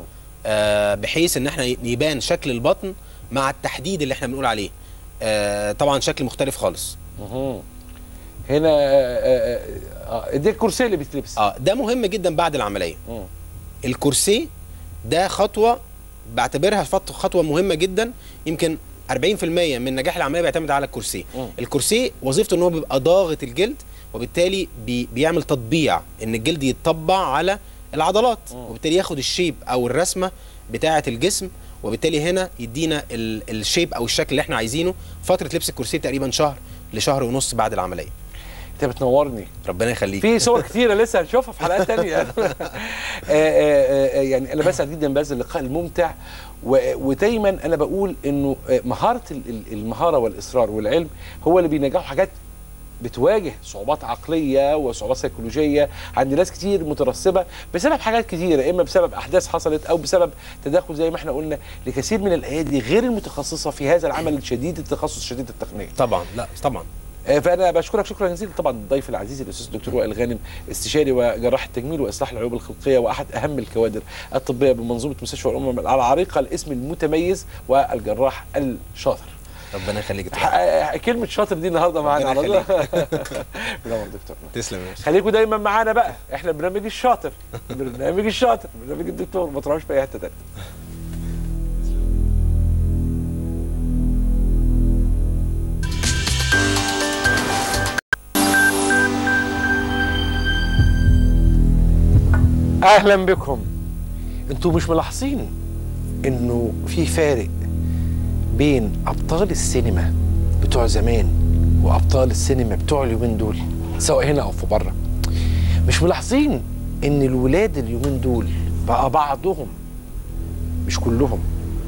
آه بحيث ان احنا يبان شكل البطن مع التحديد اللي احنا بنقول عليه آه طبعا شكل مختلف خالص مهم. هنا آه، آه، آه، دي الكرسي اللي بيتلبس اه ده مهم جدا بعد العمليه مم. الكرسي ده خطوه بعتبرها فط- خطوه مهمه جدا يمكن 40% من نجاح العمليه بيعتمد على الكرسي مم. الكرسي وظيفته ان هو بيبقى ضاغط الجلد وبالتالي بي بيعمل تطبيع ان الجلد يتطبع على العضلات وبالتالي ياخد الشيب او الرسمه بتاعه الجسم وبالتالي هنا يدينا ال- الشيب او الشكل اللي احنا عايزينه فتره لبس الكرسي تقريبا شهر لشهر ونص بعد العمليه انت بتنورني ربنا يخليك في صور كتيره لسه هنشوفها في حلقات تانية آه، آه، آه، يعني انا بسعد جدا بهذا اللقاء الممتع و- ودايما انا بقول انه آه، مهاره ال- ال- المهاره والاصرار والعلم هو اللي بينجحوا حاجات بتواجه صعوبات عقليه وصعوبات سيكولوجيه عند ناس كتير مترسبه بسبب حاجات كتيره اما بسبب احداث حصلت او بسبب تدخل زي ما احنا قلنا لكثير من الايادي غير المتخصصه في هذا العمل الشديد التخصص شديد التقنيه طبعا لا طبعا آه، فانا بشكرك شكرا جزيلا طبعا الضيف العزيز الاستاذ الدكتور وائل غانم استشاري وجراح التجميل واصلاح العيوب الخلقيه واحد اهم الكوادر الطبيه بمنظومه مستشفى الامم العريقه الاسم المتميز والجراح الشاطر ربنا يخليك يا دكتور. آه، كلمه شاطر دي النهارده معانا على ربنا منور دكتور تسلم يا باشا خليكم دايما معانا بقى احنا برنامج الشاطر برنامج الشاطر برنامج الدكتور ما تروحوش في اي حته تانيه اهلا بكم انتوا مش ملاحظين انه في فارق بين ابطال السينما بتوع زمان وابطال السينما بتوع اليومين دول سواء هنا او في بره مش ملاحظين ان الولاد اليومين دول بقى بعضهم مش كلهم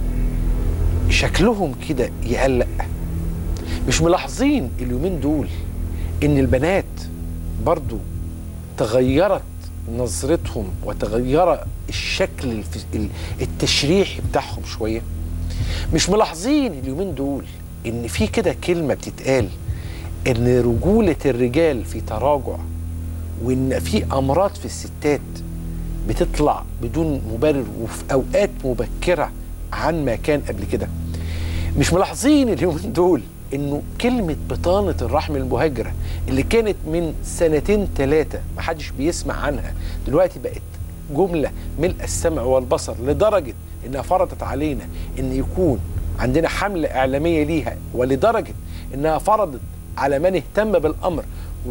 شكلهم كده يقلق مش ملاحظين اليومين دول ان البنات برضو تغيرت نظرتهم وتغير الشكل الف- ال- التشريحي بتاعهم شويه مش ملاحظين اليومين دول ان في كده كلمه بتتقال ان رجوله الرجال في تراجع وان في امراض في الستات بتطلع بدون مبرر وفي اوقات مبكره عن ما كان قبل كده مش ملاحظين اليومين دول انه كلمه بطانه الرحم المهاجره اللي كانت من سنتين ثلاثه محدش بيسمع عنها دلوقتي بقت جمله ملء السمع والبصر لدرجه انها فرضت علينا ان يكون عندنا حمله اعلاميه ليها ولدرجه انها فرضت على من اهتم بالامر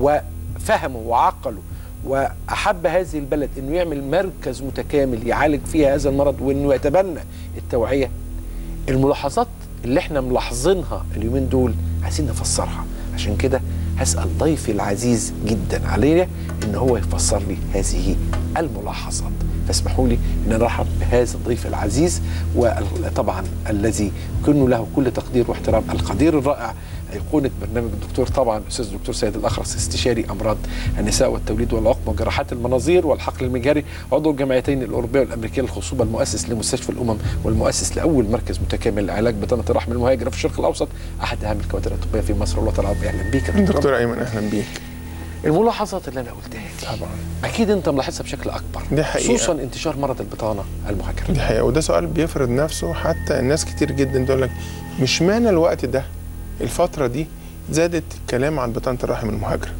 وفهمه وعقله واحب هذه البلد انه يعمل مركز متكامل يعالج فيها هذا المرض وانه يتبنى التوعيه الملاحظات اللي احنا ملاحظينها اليومين دول عايزين نفسرها عشان كده هسأل ضيفي العزيز جدا علينا ان هو يفسر لي هذه الملاحظات فاسمحوا لي ان انا ارحب بهذا الضيف العزيز وطبعا الذي كن له كل تقدير واحترام القدير الرائع أيقونة برنامج الدكتور طبعا الأستاذ الدكتور سيد الأخرس استشاري أمراض النساء والتوليد والعقم وجراحات المناظير والحقل المجاري عضو الجمعيتين الأوروبية والأمريكية للخصوبة المؤسس لمستشفى الأمم والمؤسس لأول مركز متكامل لعلاج بطانة الرحم المهاجرة في الشرق الأوسط أحد أهم الكوادر الطبية في مصر والوطن العربي أهلا بيك يا دكتور دكتور ايمن اهلا بيك الملاحظات اللي أنا قلتها دي طبعا أكيد أنت ملاحظها بشكل أكبر دي حقيقة. خصوصا انتشار مرض البطانة المهاجرة دي حقيقه وده سؤال بيفرض نفسه حتى الناس كتير جدا تقول لك مش معنى الوقت ده الفتره دي زادت الكلام عن بطانه الرحم المهاجره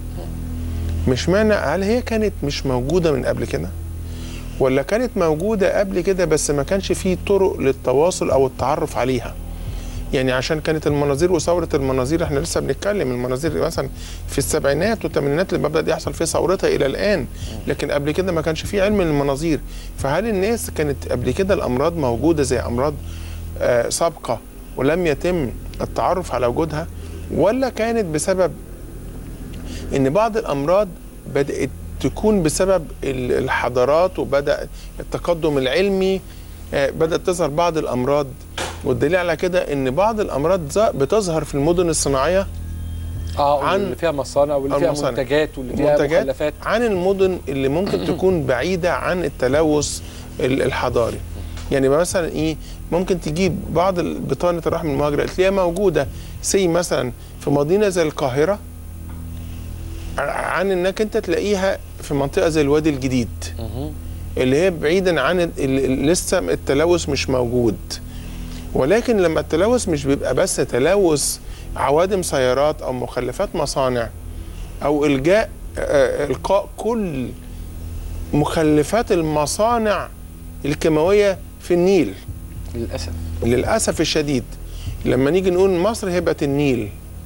مش معنى هل هي كانت مش موجوده من قبل كده ولا كانت موجوده قبل كده بس ما كانش فيه طرق للتواصل او التعرف عليها يعني عشان كانت المناظير وثوره المناظير احنا لسه بنتكلم المناظير مثلا في السبعينات والثمانينات اللي بدا يحصل فيه ثورتها الى الان لكن قبل كده ما كانش فيه علم المناظير فهل الناس كانت قبل كده الامراض موجوده زي امراض آه سابقه ولم يتم التعرف على وجودها ولا كانت بسبب ان بعض الامراض بدات تكون بسبب ال- الحضارات وبدا التقدم العلمي آه، بدات تظهر بعض الامراض والدليل على كده ان بعض الامراض ز- بتظهر في المدن الصناعيه اه عن اللي فيها مصانع واللي فيها المصانع. منتجات واللي فيها منتجات مخلفات عن المدن اللي ممكن تكون بعيده عن التلوث ال- الحضاري يعني مثلا ايه ممكن تجيب بعض ال- بطانه الرحم المهاجره تلاقيها موجوده سي مثلا في مدينه زي القاهره ع- عن انك انت تلاقيها في منطقه زي الوادي الجديد اللي هي بعيدا عن ال- ال- لسه التلوث مش موجود ولكن لما التلوث مش بيبقى بس تلوث عوادم سيارات او مخلفات مصانع او الجاء آه، القاء كل مخلفات المصانع الكيماويه في النيل للاسف للاسف الشديد لما نيجي نقول مصر هبه النيل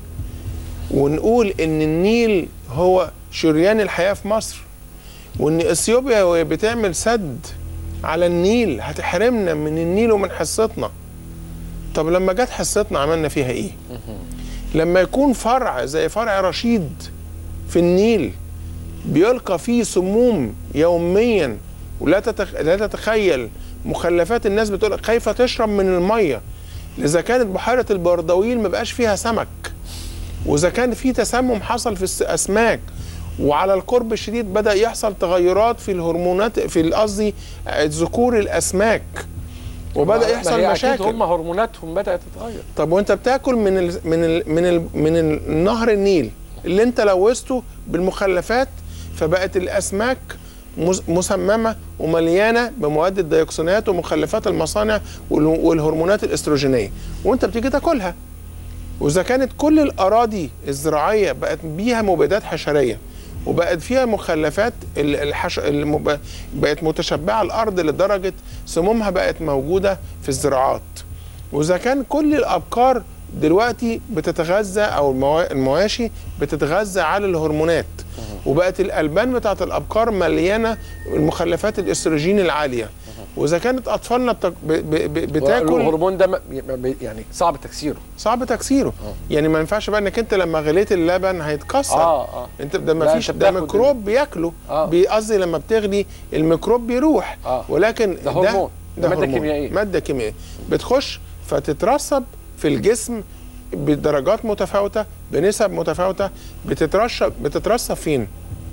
ونقول ان النيل هو شريان الحياه في مصر وان اثيوبيا وهي بتعمل سد على النيل هتحرمنا من النيل ومن حصتنا طب لما جت حصتنا عملنا فيها ايه لما يكون فرع زي فرع رشيد في النيل بيلقى فيه سموم يوميا ولا تتخ... لا تتخيل مخلفات الناس بتقول خايفه تشرب من الميه اذا كانت بحيره البردويل ما بقاش فيها سمك واذا كان في تسمم حصل في الاسماك وعلى القرب الشديد بدا يحصل تغيرات في الهرمونات في قصدي ذكور الاسماك وبدا ما يحصل هي مشاكل اكيد هم هرموناتهم بدات تتغير طب وانت بتاكل من ال من ال من ال من ال نهر النيل اللي انت لوثته بالمخلفات فبقت الاسماك مس- مسممه ومليانه بمواد الديوكسينات ومخلفات المصانع وال- والهرمونات الاستروجينيه وانت بتيجي تاكلها واذا كانت كل الاراضي الزراعيه بقت بيها مبيدات حشريه وبقت فيها مخلفات ال- الحش... المب... بقت متشبعه الارض لدرجه سمومها بقت موجوده في الزراعات واذا كان كل الابقار دلوقتي بتتغذى او الموا- المواشي بتتغذى على الهرمونات وبقت الالبان بتاعت الابقار مليانه المخلفات الاستروجين العاليه واذا كانت اطفالنا بتك... ب... ب... ب... بتاكل الهرمون ده م- م- يعني صعب تكسيره صعب تكسيره يعني ما ينفعش بقى انك انت لما غليت اللبن هيتكسر اه اه انت ده ما لا، فيش انت ده بتاخد ميكروب بياكله آه. بي- قصدي لما بتغلي الميكروب بيروح آه. ولكن ده هرمون. ده مادة هرمون. كيميائية. ماده كيميائيه بتخش فتترسب في الجسم بدرجات متفاوته بنسب متفاوته بتترشب بتترسب فين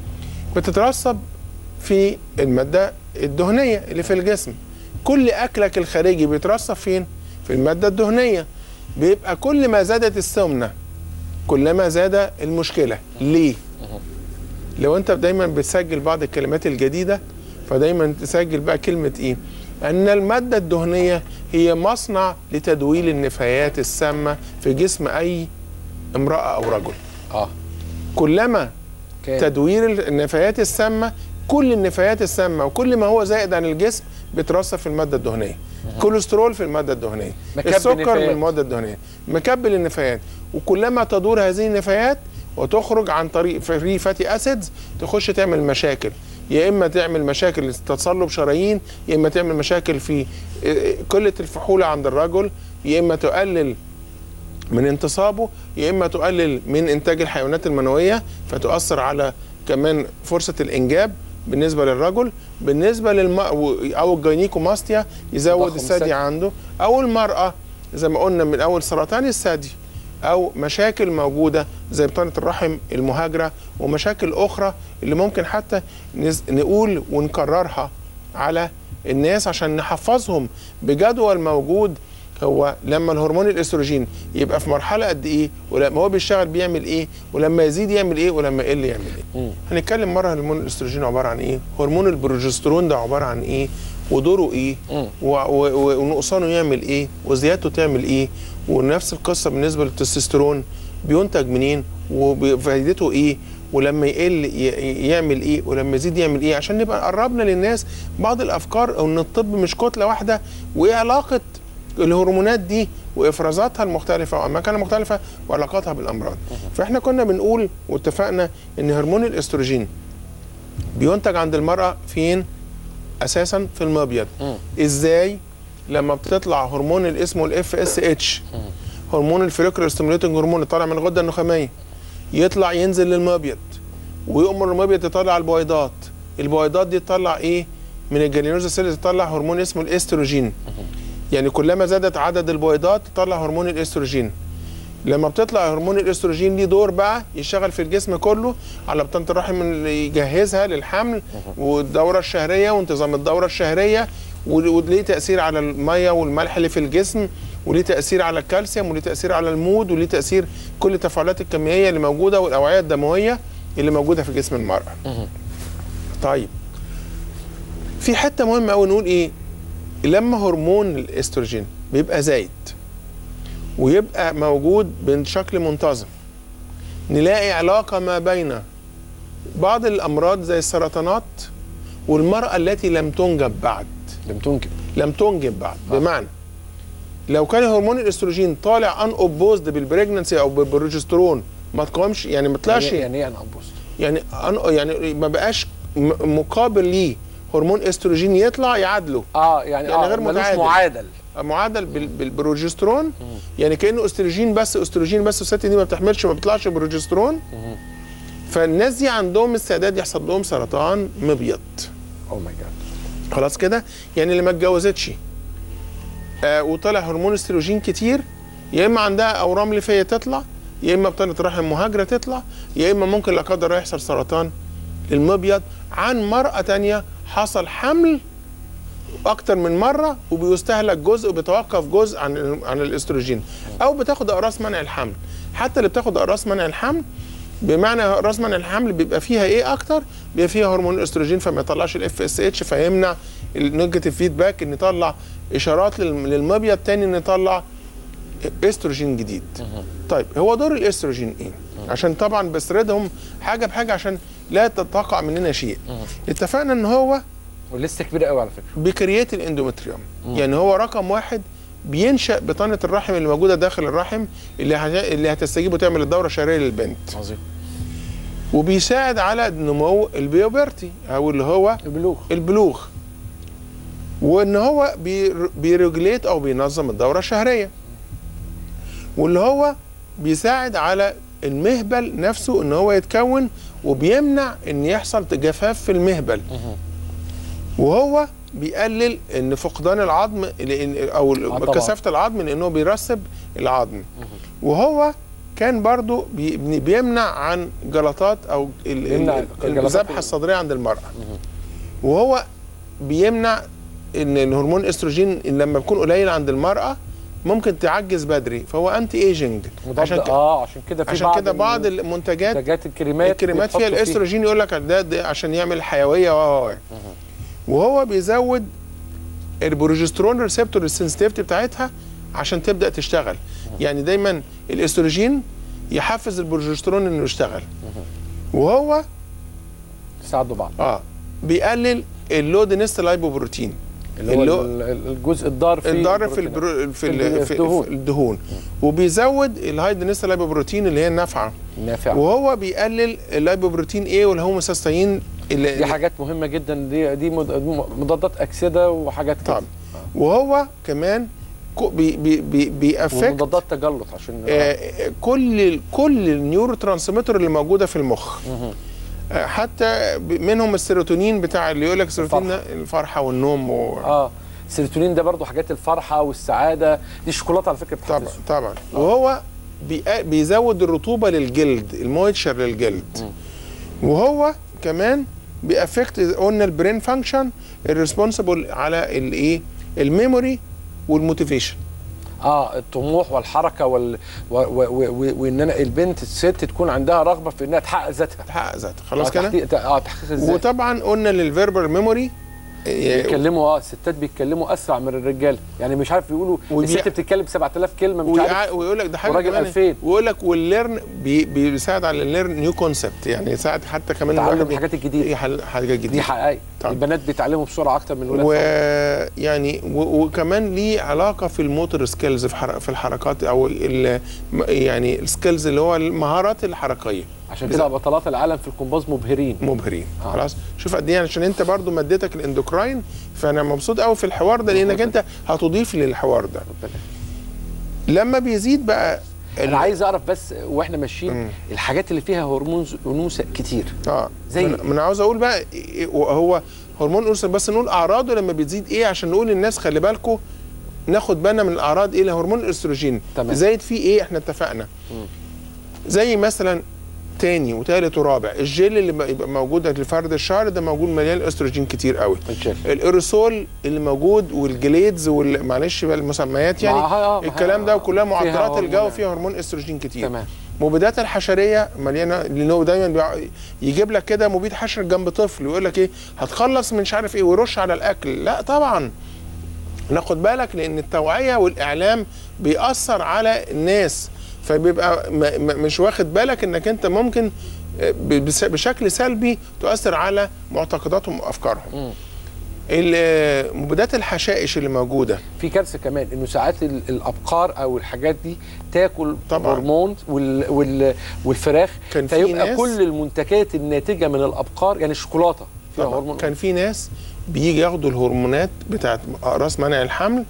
بتترسب في الماده الدهنيه اللي في الجسم كل اكلك الخارجي بيترسب فين في الماده الدهنيه بيبقى كل ما زادت السمنه كلما زاد المشكله ليه لو انت دايما بتسجل بعض الكلمات الجديده فدايما تسجل بقى كلمه ايه ان الماده الدهنيه هي مصنع لتدويل النفايات السامه في جسم اي امراه او رجل اه كلما كان. تدوير النفايات السامه كل النفايات السامه وكل ما هو زائد عن الجسم بيترسب في الماده الدهنيه كوليسترول في الماده الدهنيه مكب السكر نفايات. من الماده الدهنيه مكبل النفايات وكلما تدور هذه النفايات وتخرج عن طريق فري فاتي اسيدز تخش تعمل مشاكل يا اما تعمل مشاكل تصلب شرايين يا اما تعمل مشاكل في اه، قله الفحوله عند الرجل يا اما تقلل من انتصابه يا اما تقلل من انتاج الحيوانات المنويه فتؤثر على كمان فرصه الانجاب بالنسبه للرجل بالنسبه للم او الجينيكوماستيا يزود تضخم الثدي الثدي. عنده او المراه زي ما قلنا من اول سرطان الثدي او مشاكل موجوده زي بطانه الرحم المهاجره ومشاكل اخرى اللي ممكن حتى نز- نقول ونكررها على الناس عشان نحفظهم بجدول موجود هو لما الهرمون الاستروجين يبقى في مرحله قد ايه ولما هو بيشتغل بيعمل ايه ولما يزيد يعمل ايه ولما يقل يعمل ايه هنتكلم مره هرمون الاستروجين عباره عن ايه هرمون البروجسترون ده عباره عن ايه ودوره ايه و- و- و- ونقصانه يعمل ايه وزيادته تعمل ايه ونفس القصه بالنسبه للتستوستيرون بينتج منين وفائدته ايه ولما يقل ي- يعمل ايه ولما يزيد يعمل ايه عشان نبقى قربنا للناس بعض الافكار ان الطب مش كتله واحده وايه علاقه الهرمونات دي وافرازاتها المختلفه واماكنها المختلفه وعلاقاتها بالامراض فاحنا كنا بنقول واتفقنا ان هرمون الاستروجين بينتج عند المراه فين اساسا في المبيض ازاي لما بتطلع هرمون اللي اسمه الاف اس اتش هرمون الفوليكولر ستيموليتنج هرمون اللي طالع من الغده النخاميه يطلع ينزل للمبيض ويؤمر المبيض يطلع البويضات البويضات دي تطلع ايه من الجلينوزا سيلز تطلع هرمون اسمه الاستروجين يعني كلما زادت عدد البويضات تطلع هرمون الاستروجين لما بتطلع هرمون الاستروجين ليه دور بقى يشتغل في الجسم كله على بطانه الرحم اللي يجهزها للحمل والدوره الشهريه وانتظام الدوره الشهريه ول- وليه تاثير على الميه والملح اللي في الجسم وليه تاثير على الكالسيوم وليه تاثير على المود وليه تاثير كل التفاعلات الكيميائيه اللي موجوده والاوعيه الدمويه اللي موجوده في جسم المراه. طيب في حته مهمه قوي نقول ايه؟ لما هرمون الاستروجين بيبقى زايد ويبقى موجود بشكل منتظم نلاقي علاقه ما بين بعض الامراض زي السرطانات والمراه التي لم تنجب بعد لم تنجب لم تنجب بعد بمعنى لو كان هرمون الاستروجين طالع ان اوبوزد بالبريجننسي او بالبروجسترون ما تقاومش يعني ما طلعش يعني يعني ايه انا ابوظ يعني أن يعني ما بقاش م- مقابل ليه هرمون استروجين يطلع يعادله اه يعني, يعني آه غير ملوش متعادل. معادل معادل بال- فالناس دي عندهم استعداد يحصل لهم سرطان مبيض او ماي جاد خلاص كده يعني اللي ما اتجوزتش آه وطلع هرمون استروجين كتير يا اما عندها اورام ليفيه تطلع يا اما بطانه رحم مهاجره تطلع يا اما ممكن لا قدر الله يحصل سرطان المبيض عن مرأة تانية حصل حمل اكتر من مره وبيستهلك جزء وبيتوقف جزء عن عن الاستروجين او بتاخد اقراص منع الحمل حتى اللي بتاخد اقراص منع الحمل بمعنى اقراص منع الحمل بيبقى فيها ايه اكتر بيبقى فيها هرمون الاستروجين فما يطلعش الاف اس اتش فيمنع النيجاتيف فيدباك ان يطلع اشارات للم- للمبيض تاني ان يطلع استروجين جديد طيب هو دور الاستروجين ايه عشان طبعا بسردهم حاجه بحاجه عشان لا تقع مننا شيء اتفقنا ان هو ولسه كبير قوي على فكره بكريات الاندومتريوم يعني هو رقم واحد بينشا بطانه الرحم اللي موجوده داخل الرحم اللي هت... اللي هتستجيب وتعمل الدوره الشهريه للبنت عظيم وبيساعد على نمو البيوبرتي او اللي هو البلوغ البلوغ وان هو بير- بيرجليت او بينظم الدوره الشهريه واللي هو بيساعد على المهبل نفسه ان هو يتكون وبيمنع ان يحصل جفاف في المهبل وهو بيقلل ان فقدان العظم لأن- او طبعاً. كثافه العظم لانه بيرسب العظم وهو كان برضو بي- بيمنع عن جلطات او ال- بيمنع ال- الجلطات الذبحه ال- الصدريه عند المراه وهو بيمنع ان الهرمون الاستروجين لما بيكون قليل عند المراه ممكن تعجز بدري فهو انتي ايجنج مضاد عشان ك- اه عشان كده في عشان بعض كده ال- بعض المنتجات منتجات الكريمات الكريمات فيها بيحطوا الاستروجين يقول لك ده, ده عشان يعمل حيويه و و و. وهو بيزود البروجسترون ريسبتور السنسيتيفيتي بتاعتها عشان تبدا تشتغل يعني دايما الاستروجين يحفز البروجسترون انه يشتغل وهو يساعدوا بعض اه بيقلل اللو دينست لايبوبروتين اللي هو اللو- ال- ال- الجزء الضار في الضار في البروتينات. البرو في, في ال- في الدهون. في الدهون وبيزود الهاي دينست لايبوبروتين اللي هي النافعه نافع وهو بيقلل اللايبوبروتين ايه والهوموسيستين اللي دي حاجات مهمه جدا دي دي مض- مضادات اكسده وحاجات كده طبعا وهو كمان كو- بي بي بي بيأفكت ومضادات تجلط عشان آه، كل كل النيورو ترانسميتر اللي موجوده في المخ آه، حتى ب- منهم السيروتونين بتاع اللي يقول لك السيروتونين ده الفرحه والنوم و... اه السيروتونين ده برضو حاجات الفرحه والسعاده دي الشوكولاته على فكره طبعا بتحفز طبعا وهو بي- بيزود الرطوبه للجلد المويتشر للجلد وهو كمان بيأفكت قلنا البرين فانكشن الريسبونسبل على الايه الميموري والموتيفيشن اه الطموح والحركه وال و... و... و... وان انا البنت الست تكون عندها رغبه في انها تحقق ذاتها تحقق ذاتها خلاص آه، كده تحقيق- اه تحقيق الذات وطبعا قلنا للفيربال ميموري بيتكلموا اه الستات بيتكلموا اسرع من الرجاله يعني مش عارف يقولوا وبي- الست بتتكلم 7000 كلمه مش عارف ويقول لك ده حاجه وراجل كمان 2000 ويقول لك والليرن بي بيساعد على الليرن نيو كونسبت يعني يساعد حتى كمان تعلم الواحد الحاجات الجديده إيه حل- حاجات جديده دي حقائق طبعا. البنات بيتعلموا بسرعه اكتر من الولاد طبعاً. ويعني و- وكمان ليه علاقه في الموتور سكيلز في, حر- في الحركات او ال- يعني السكيلز اللي هو المهارات الحركيه عشان كده بطلات العالم في الكومباز مبهرين مبهرين آه. خلاص شوف قد ايه عشان انت برضو مادتك الاندوكراين فانا مبسوط قوي في الحوار ده لانك انت هتضيف للحوار ده ربنا لما بيزيد بقى انا عايز اعرف بس واحنا ماشيين الحاجات اللي فيها هرمون انوثه كتير اه زي من, من عاوز اقول بقى إيه- هو هرمون الانثى بس نقول اعراضه لما بتزيد ايه عشان نقول للناس خلي بالكم ناخد بالنا من الاعراض ايه لهرمون الاستروجين تمام. زايد فيه ايه احنا اتفقنا زي مثلا تاني وتالت ورابع الجل اللي بقى- يبقى موجود لفرد الشعر ده موجود مليان استروجين كتير قوي الجل. الايروسول اللي موجود والجليدز وال- معلش بقى المسميات يعني معها- آه، معها- الكلام ده وكلها فيها معطرات الجو هرمون. فيها هرمون استروجين كتير تمام مبيدات الحشريه مليانه لانه دايما بيع- يجيب لك كده مبيد حشر جنب طفل ويقول لك ايه هتخلص من مش عارف ايه ويرش على الاكل لا طبعا ناخد بالك لان التوعيه والاعلام بيأثر على الناس فبيبقى م- م- مش واخد بالك انك انت ممكن آه، ب- بس- بشكل سلبي تؤثر على معتقداتهم وافكارهم ال- مبيدات الحشائش اللي موجوده في كارثه كمان انه ساعات ال- الابقار او الحاجات دي تاكل طبعاً. هرمون وال وال والفراخ كان في فيبقى ناس- كل المنتجات الناتجه من الابقار يعني الشوكولاته فيها طبعا هرمون كان في ناس بيجي ياخدوا الهرمونات بتاعت اقراص منع الحمل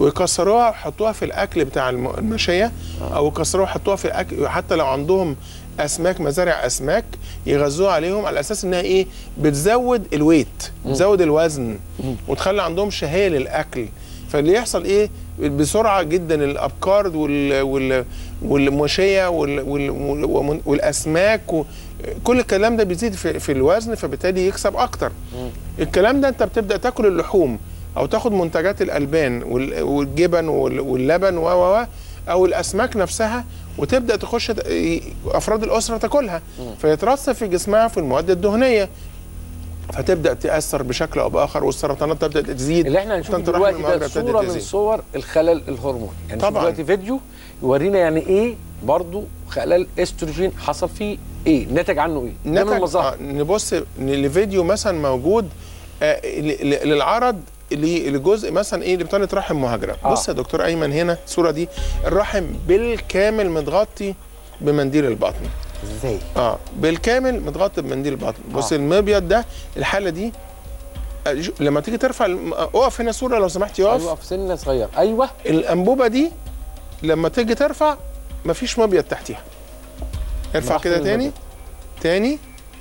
ويكسروها ويحطوها في الاكل بتاع الم- الماشيه او يكسروها ويحطوها في الاكل حتى لو عندهم اسماك مزارع اسماك يغذوها عليهم على اساس انها ايه بتزود الويت بتزود الوزن وتخلي عندهم شهيه للاكل فاللي يحصل ايه بسرعه جدا الابقار وال وال والمشيه وال وال وال والاسماك و كل الكلام ده بيزيد في, في الوزن فبالتالي يكسب اكتر الكلام ده انت بتبدا تاكل اللحوم او تاخد منتجات الالبان وال- والجبن وال- واللبن و و و او الاسماك نفسها وتبدا تخش ت- افراد الاسره تاكلها فيترسب في جسمها في المواد الدهنيه فتبدا تاثر بشكل او باخر والسرطانات تبدا تزيد اللي احنا هنشوفه وتنطرح من دلوقتي المواد ده تبتدي صوره من تزيد. صور الخلل الهرموني يعني طبعاً. طبعا دلوقتي فيديو يورينا يعني ايه برضو خلل استروجين حصل فيه ايه نتج عنه ايه ده من نتج المظاهر آه، نبص ن- لفيديو مثلا موجود آه، ل- ل- للعرض ل- لجزء مثلا ايه لبطانه رحم مهاجره آه. بص يا دكتور ايمن هنا الصوره دي الرحم بالكامل متغطي بمنديل البطن ازاي اه بالكامل متغطي بمنديل البطن بص آه. المبيض ده الحاله دي آه، شو- لما تيجي ترفع الم- آه، اقف هنا صوره لو سمحت يقف ايوه في سن صغير ايوه الانبوبه دي لما تيجي ترفع مفيش مبيض تحتيها ارفع راح كده فين تاني المبيض؟ تاني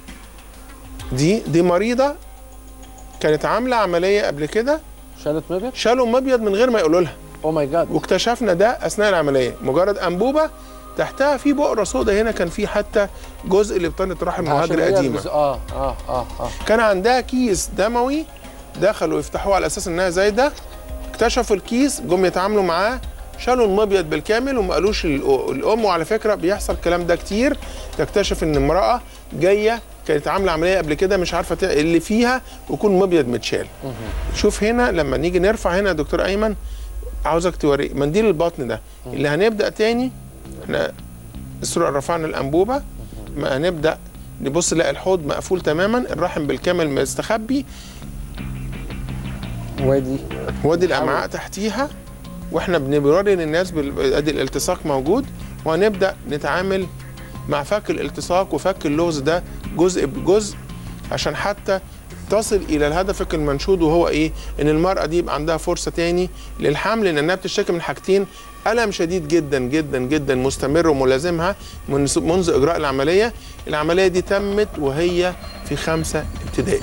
دي دي مريضه كانت عامله عمليه قبل كده شالت مبيض شالوا مبيض من غير ما يقولوا لها او ماي جاد واكتشفنا ده اثناء العمليه مجرد انبوبه تحتها في بؤره سوداء هنا كان في حتى جزء لبطانه رحم مهاجر قديمه اه اه اه اه كان عندها كيس دموي دخلوا يفتحوه على اساس انها زايده اكتشفوا الكيس جم يتعاملوا معاه شالوا المبيض بالكامل وما قالوش للأ- الام وعلى فكره بيحصل الكلام ده كتير تكتشف ان امراه جايه كانت عامله عمليه قبل كده مش عارفه تع- اللي فيها ويكون مبيض متشال شوف هنا لما نيجي نرفع هنا يا دكتور ايمن عاوزك توري منديل البطن ده اللي هنبدا تاني احنا الصوره رفعنا الانبوبه ما هنبدا نبص نلاقي الحوض مقفول تماما الرحم بالكامل مستخبي وادي وادي الامعاء تحتيها واحنا بنوري للناس بال- ادي الالتصاق موجود وهنبدا نتعامل مع فك الالتصاق وفك اللغز ده جزء بجزء عشان حتى تصل الى هدفك المنشود وهو ايه ان المراه دي يبقى عندها فرصه تاني للحمل لانها بتشتكي من حاجتين الم شديد جدا جدا جدا مستمر وملازمها منذ منذ اجراء العمليه العمليه دي تمت وهي في خمسه ابتدائي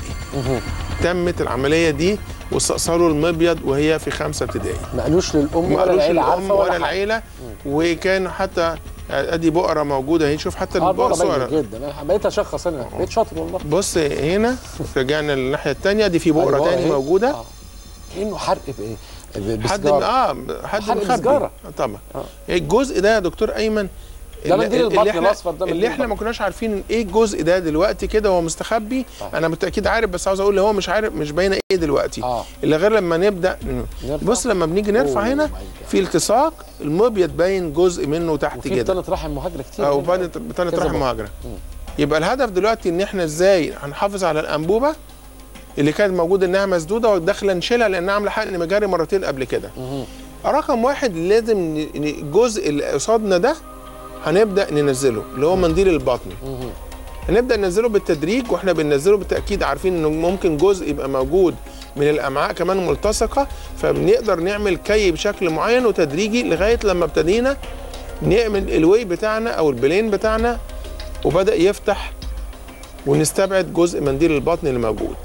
تمت العمليه دي واستأصلوا المبيض وهي في خمسه ابتدائي ما قالوش للام ما ولا قالوش العيله الام عارفه ولا حاجة. العيله وكان حتى ادي بقره موجوده اهي شوف حتى اه البقره بقرة باينة صغيره جدا انا بقيت اشخص انا بقيت شاطر والله بص هنا رجعنا للناحيه الثانيه دي في بقره أيوة تاني أهي. موجوده آه. كانه حرق بايه ب- حد بسجارة. اه حد حرق مخبي بسجارة. آه، طبعا آه. الجزء ده يا دكتور ايمن ده اللي- منديل اللي البطن احنا- الأصفر ده منديل اللي احنا ما البطن. كناش عارفين ايه الجزء ده دلوقتي كده هو مستخبي انا بالتاكيد عارف بس عاوز اقول هو مش عارف مش باينه ايه دلوقتي اه الا غير لما نبدا نرفع. بص لما بنيجي نرفع أوه هنا my God. في التصاق المبيض باين جزء منه تحت وفي كده بطانه رحم مهاجره كتير او منها. بطانه بطانه كذا رحم بقى. مهاجره يبقى الهدف دلوقتي ان احنا ازاي هنحافظ على الانبوبه اللي كانت موجوده انها مسدوده وداخله نشيلها لانها عامله حقن مجاري مرتين قبل كده رقم واحد لازم ن- ن- الجزء اللي قصادنا ده هنبدا ننزله اللي هو منديل البطن هنبدا ننزله بالتدريج واحنا بننزله بالتاكيد عارفين انه ممكن جزء يبقى موجود من الامعاء كمان ملتصقه فبنقدر نعمل كي بشكل معين وتدريجي لغايه لما ابتدينا نعمل الوي بتاعنا او البلين بتاعنا وبدا يفتح ونستبعد جزء منديل البطن اللي موجود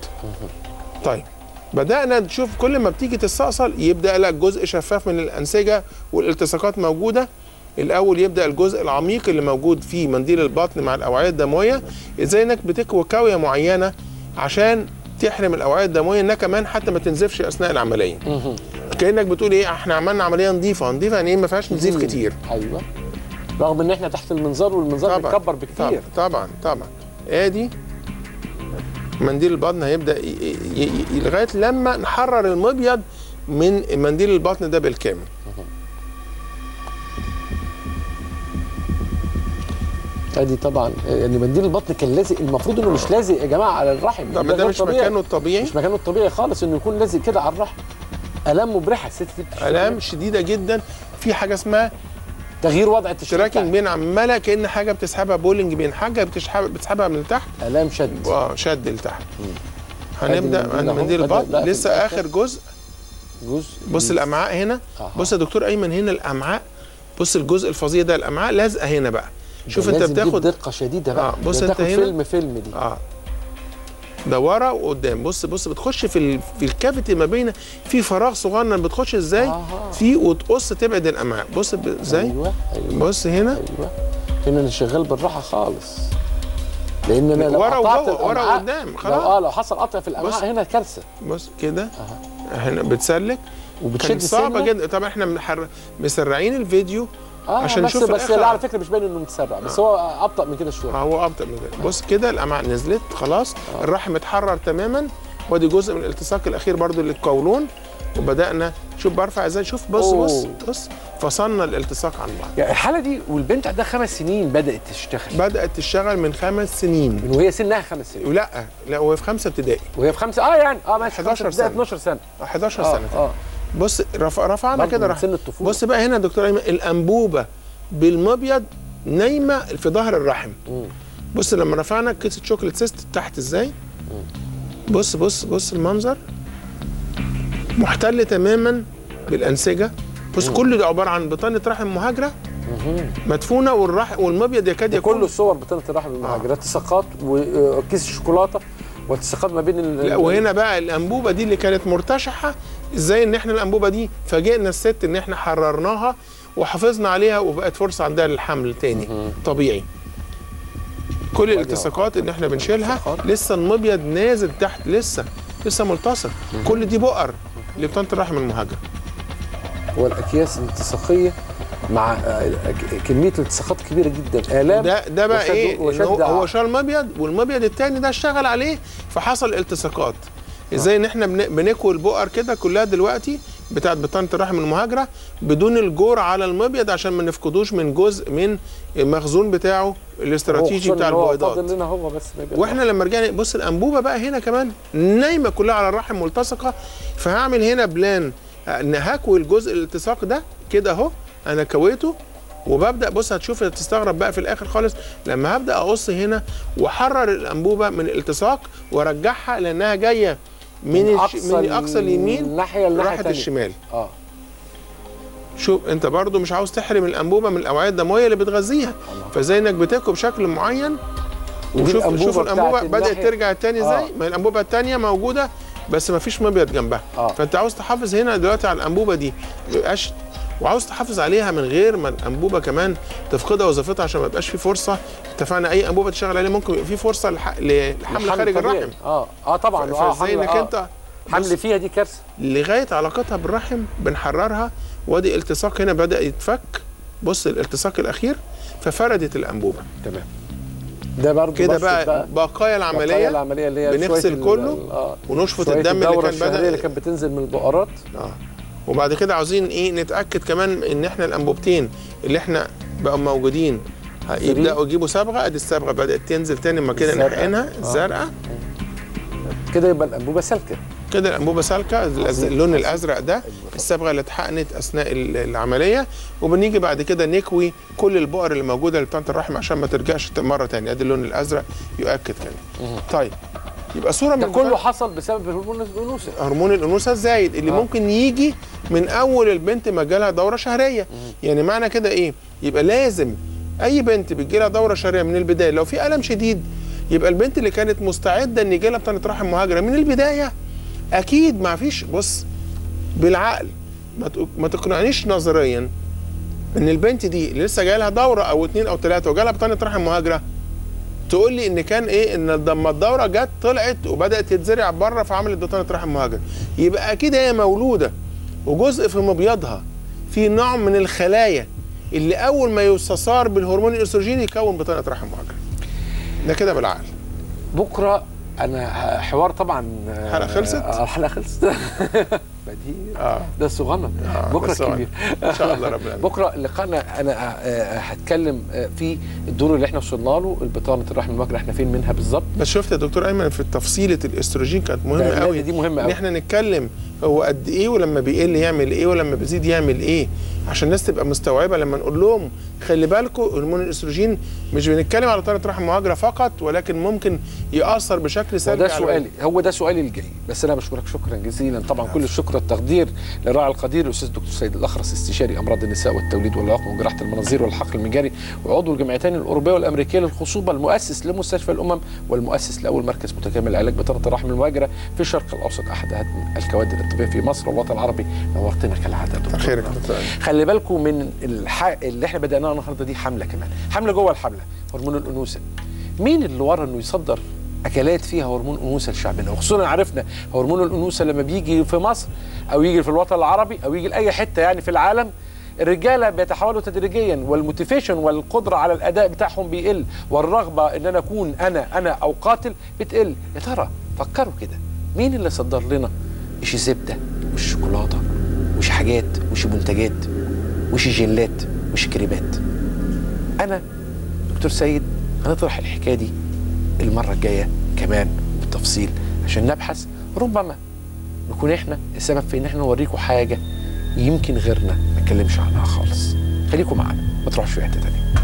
طيب بدانا نشوف كل ما بتيجي تستأصل يبدا لك جزء شفاف من الانسجه والالتصاقات موجوده الاول يبدا الجزء العميق اللي موجود في منديل البطن مع الاوعيه الدمويه ازاي انك بتكوي كاويه معينه عشان تحرم الاوعيه الدمويه انها كمان حتى ما تنزفش اثناء العمليه كانك بتقول ايه احنا عملنا عمليه نظيفه نظيفه يعني ايه ما فيهاش نزيف مم. كتير ايوه رغم ان احنا تحت المنظار والمنظار بيتكبر بكتير طبعا طبعا طبعا ادي منديل البطن هيبدا ي- ي- ي- لغايه لما نحرر المبيض من منديل البطن ده بالكامل ادي طبعا يعني منديل البطن كان لازق المفروض انه مش لازق يا جماعه على الرحم طب ده غير مش طبيعي. مكانه الطبيعي مش مكانه الطبيعي خالص انه يكون لازق كده على الرحم الام مبرحه الست دي بتشتكي الام منها. شديده جدا في حاجه اسمها تغيير وضع التشريح تراكنج بين عماله كان حاجه بتسحبها بولينج بين حاجه بتسحب بتسحبها من تحت الام شد اه شد لتحت أدي هنبدا المنديل عند أهو، منديل بدأ البطن بقى في لسه الآخر. اخر جزء جزء بص الامعاء هنا أها. بص يا دكتور ايمن هنا الامعاء بص الجزء الفظيع ده الامعاء لازقه هنا بقى شوف ده انت لازم دي بتاخد بدقه شديده بقى اه بص ده انت تاخد هنا فيلم فيلم دي اه ده ورا وقدام بص بص بتخش في ال... في الكافيتي ما بين في فراغ صغنن بتخش ازاي آه. في وتقص تبعد الامعاء بص ب- ازاي ايوه ايوه بص هنا ايوه هنا انا شغال بالراحه خالص لان انا لو ورا قطعت وجوه، ورا الأمعاء- وقدام، لو خلاص. اه لو حصل قطع في بص. الامعاء هنا كارثه بص كده هنا بتسلك وبتشد كانت صعبه سنة. جدا طبعا احنا منحر... مسرعين الفيديو اه عشان بس نشوف في بس الآخر. لا على فكره مش باين انه متسرع بس هو ابطا من كده شويه اه هو ابطا من كده بص كده الامعاء نزلت خلاص الرحم اتحرر تماما وادي جزء من الالتصاق الاخير برضو للقولون وبدانا شوف برفع ازاي شوف بص بص أوه. بص فصلنا الالتصاق عن بعض يعني الحاله دي والبنت عندها خمس سنين بدات تشتغل بدات تشتغل من خمس سنين من وهي سنها خمس سنين لا لا وهي في خمسه ابتدائي وهي في خمسه اه يعني اه ماشي 11 خمسة ابتدائي سنة. 12 سنه 11 اه سنه اه بص رفع رفعنا برضه كده من راح سن الطفوله بص بقى هنا يا دكتور ايمن الانبوبه بالمبيض نايمه في ظهر الرحم بص لما رفعنا كيس الشوكليت سيست تحت ازاي بص بص بص المنظر محتل تماما بالانسجه بص كل ده عباره عن بطانه رحم مهاجره مدفونه والرحم والمبيض يكاد ده يكون كله صور بطانه الرحم المهاجره التصاقات وكيس الشوكولاته والتصاقات ما بين ال- لا وهنا بقى الانبوبه دي اللي كانت مرتشحه ازاي ان احنا الانبوبه دي فاجئنا الست ان احنا حررناها وحافظنا عليها وبقت فرصه عندها للحمل تاني طبيعي كل الالتصاقات اللي احنا بنشيلها التصاقات. لسه المبيض نازل تحت لسه لسه ملتصق كل دي بؤر لبطانه الرحم المهاجر والاكياس الالتصاقيه مع آه، ك- كميه التصاقات كبيره جدا الام ده ده بقى وشد- ايه إن وشد هو, هو ع- شال مبيض والمبيض التاني ده اشتغل عليه فحصل التصاقات ازاي ان احنا بن- بنكوي البؤر كده كلها دلوقتي بتاعت بطانه الرحم المهاجره بدون الجور على المبيض عشان ما نفقدوش من جزء من المخزون بتاعه الاستراتيجي هو بتاع خصوصاً إن هو البويضات فاضل لنا هو بس ما يبقى واحنا لما رجعنا بص الانبوبه بقى هنا كمان نايمه كلها على الرحم ملتصقه فهعمل هنا بلان ان هكوي الجزء الالتصاق ده كده اهو انا كويته وببدا بص هتشوف هتستغرب بقى في الاخر خالص لما هبدا اقص هنا واحرر الانبوبه من الالتصاق وارجعها لانها جايه من الش... من اقصى اليمين الناحيه الناحيه راحت التانية. الشمال اه شوف انت برضو مش عاوز تحرم الانبوبه من الاوعيه الدمويه اللي بتغذيها فزي انك بتاكل بشكل معين ودي وشوف الأنبوبة شوف الانبوبه بتاعت بدات الناحية- ترجع تاني ازاي آه. ما هي الانبوبه التانيه موجوده بس ما فيش مبيض جنبها آه. فانت عاوز تحافظ هنا دلوقتي على الانبوبه دي ما يبقاش وعاوز تحافظ عليها من غير ما الانبوبه كمان تفقدها وظيفتها عشان ما يبقاش في فرصه اتفقنا اي انبوبه تشتغل عليها ممكن يبقى في فرصه لح- للحمل الحمل خارج طبيعي. الرحم اه اه طبعا اه فازاي حمل انك آه. انت حمل فيها دي كارثه لغايه علاقتها بالرحم بنحررها وادي التصاق هنا بدا يتفك بص الالتصاق الاخير ففردت الانبوبه تمام ده برضه كده بسط بقى, بقايا بقايا العمليه العمليه اللي هي بنغسل شوية ال- كله ال- آه. ونشفط شوية الدم اللي الدورة كان الشهرية بدأ- اللي كانت بتنزل من البقرات اه وبعد كده عاوزين ايه نتاكد كمان ان احنا الانبوبتين اللي احنا بقوا موجودين يبداوا يجيبوا صبغه ادي الصبغه بدات تنزل تاني ما كده الزرقاء. نحقنها آه. الزرقاء كده يبقى الانبوبه سالكه كده الانبوبه سالكه الأز- اللون الازرق ده الصبغه اللي اتحقنت اثناء ال- العمليه وبنيجي بعد كده نكوي كل البؤر اللي موجوده لبطانه الرحم عشان ما ترجعش ت- مره تانية ادي اللون الازرق يؤكد كده طيب يبقى صوره ده من كله حصل بسبب هرمون الانوثه هرمون الانوثه الزايد اللي آه. آه. ممكن يجي من اول البنت ما جالها دوره شهريه يعني معنى كده ايه يبقى لازم اي بنت بتجي لها دوره شهريه من البدايه لو في الم شديد يبقى البنت اللي كانت مستعده ان يجي لها بطانه رحم مهاجره من البدايه اكيد ما فيش بص بالعقل ما تق- ما تقنعنيش نظريا ان البنت دي اللي لسه جاي لها دوره او اتنين او ثلاثه وجالها بطانه رحم مهاجره تقول لي ان كان ايه ان لما الدوره جت طلعت وبدات تتزرع بره فعملت بطانه رحم مهاجر يبقى اكيد هي مولوده وجزء في مبيضها في نوع من الخلايا اللي اول ما يستثار بالهرمون الاستروجين يكون بطانه رحم مهاجر ده كده بالعقل بكره انا حوار طبعا آه، الحلقة خلصت؟ آه، الحلقه خلصت بديهي اه ده صغنن بكره بس هو- كبير ان شاء الله ربنا يعين. بكره لقاءنا انا آه، هتكلم آه، في الدور اللي احنا وصلنا له البطانه الرحم المجرى احنا فين منها بالظبط بس شفت يا دكتور ايمن في تفصيله الاستروجين كانت ده- مهمه لا، قوي دي مهمة ان قوي. احنا نتكلم هو قد ايه ولما بيقل يعمل ايه ولما بيزيد يعمل ايه عشان الناس تبقى مستوعبه لما نقول لهم خلي بالكم هرمون الاستروجين مش بنتكلم على طريقه رحم مهاجره فقط ولكن ممكن ياثر بشكل سلبي وده على سؤالي هو ده سؤالي الجاي بس انا بشكرك شكرا جزيلا طبعا كل الشكر والتقدير للراعي القدير الاستاذ دكتور سيد الاخرس استشاري امراض النساء والتوليد والعقم وجراحه المناظير والحقل المجاري وعضو الجمعيتين الاوروبيه والامريكيه للخصوبه المؤسس لمستشفى الامم والمؤسس لاول مركز متكامل لعلاج بطانه الرحم المهاجره في الشرق الاوسط احد اهم الكوادر الطبيه في مصر والوطن العربي نورتنا كالعاده يا دكتور خيرك يا دكتور علي. خلي بالكم من الح... اللي احنا بدأناها النهارده دي حمله كمان حمله جوه الحمله هرمون الانوثه مين اللي ورا انه يصدر اكلات فيها هرمون انوثه لشعبنا وخصوصا عرفنا هرمون الانوثه لما بيجي في مصر او يجي في الوطن العربي او يجي لاي حته يعني في العالم الرجاله بيتحولوا تدريجيا والموتيفيشن والقدره على الاداء بتاعهم بيقل والرغبه ان انا اكون انا انا او قاتل بتقل يا ترى فكروا كده مين اللي صدر لنا مش زبده مش شوكولاته مش حاجات مش منتجات مش جيلات مش كريمات انا دكتور سيد هنطرح الحكايه دي المره الجايه كمان بالتفصيل عشان نبحث ربما نكون احنا السبب في ان احنا نوريكم حاجه يمكن غيرنا ما نتكلمش عنها خالص خليكم معانا ما تروحش في حته تانيه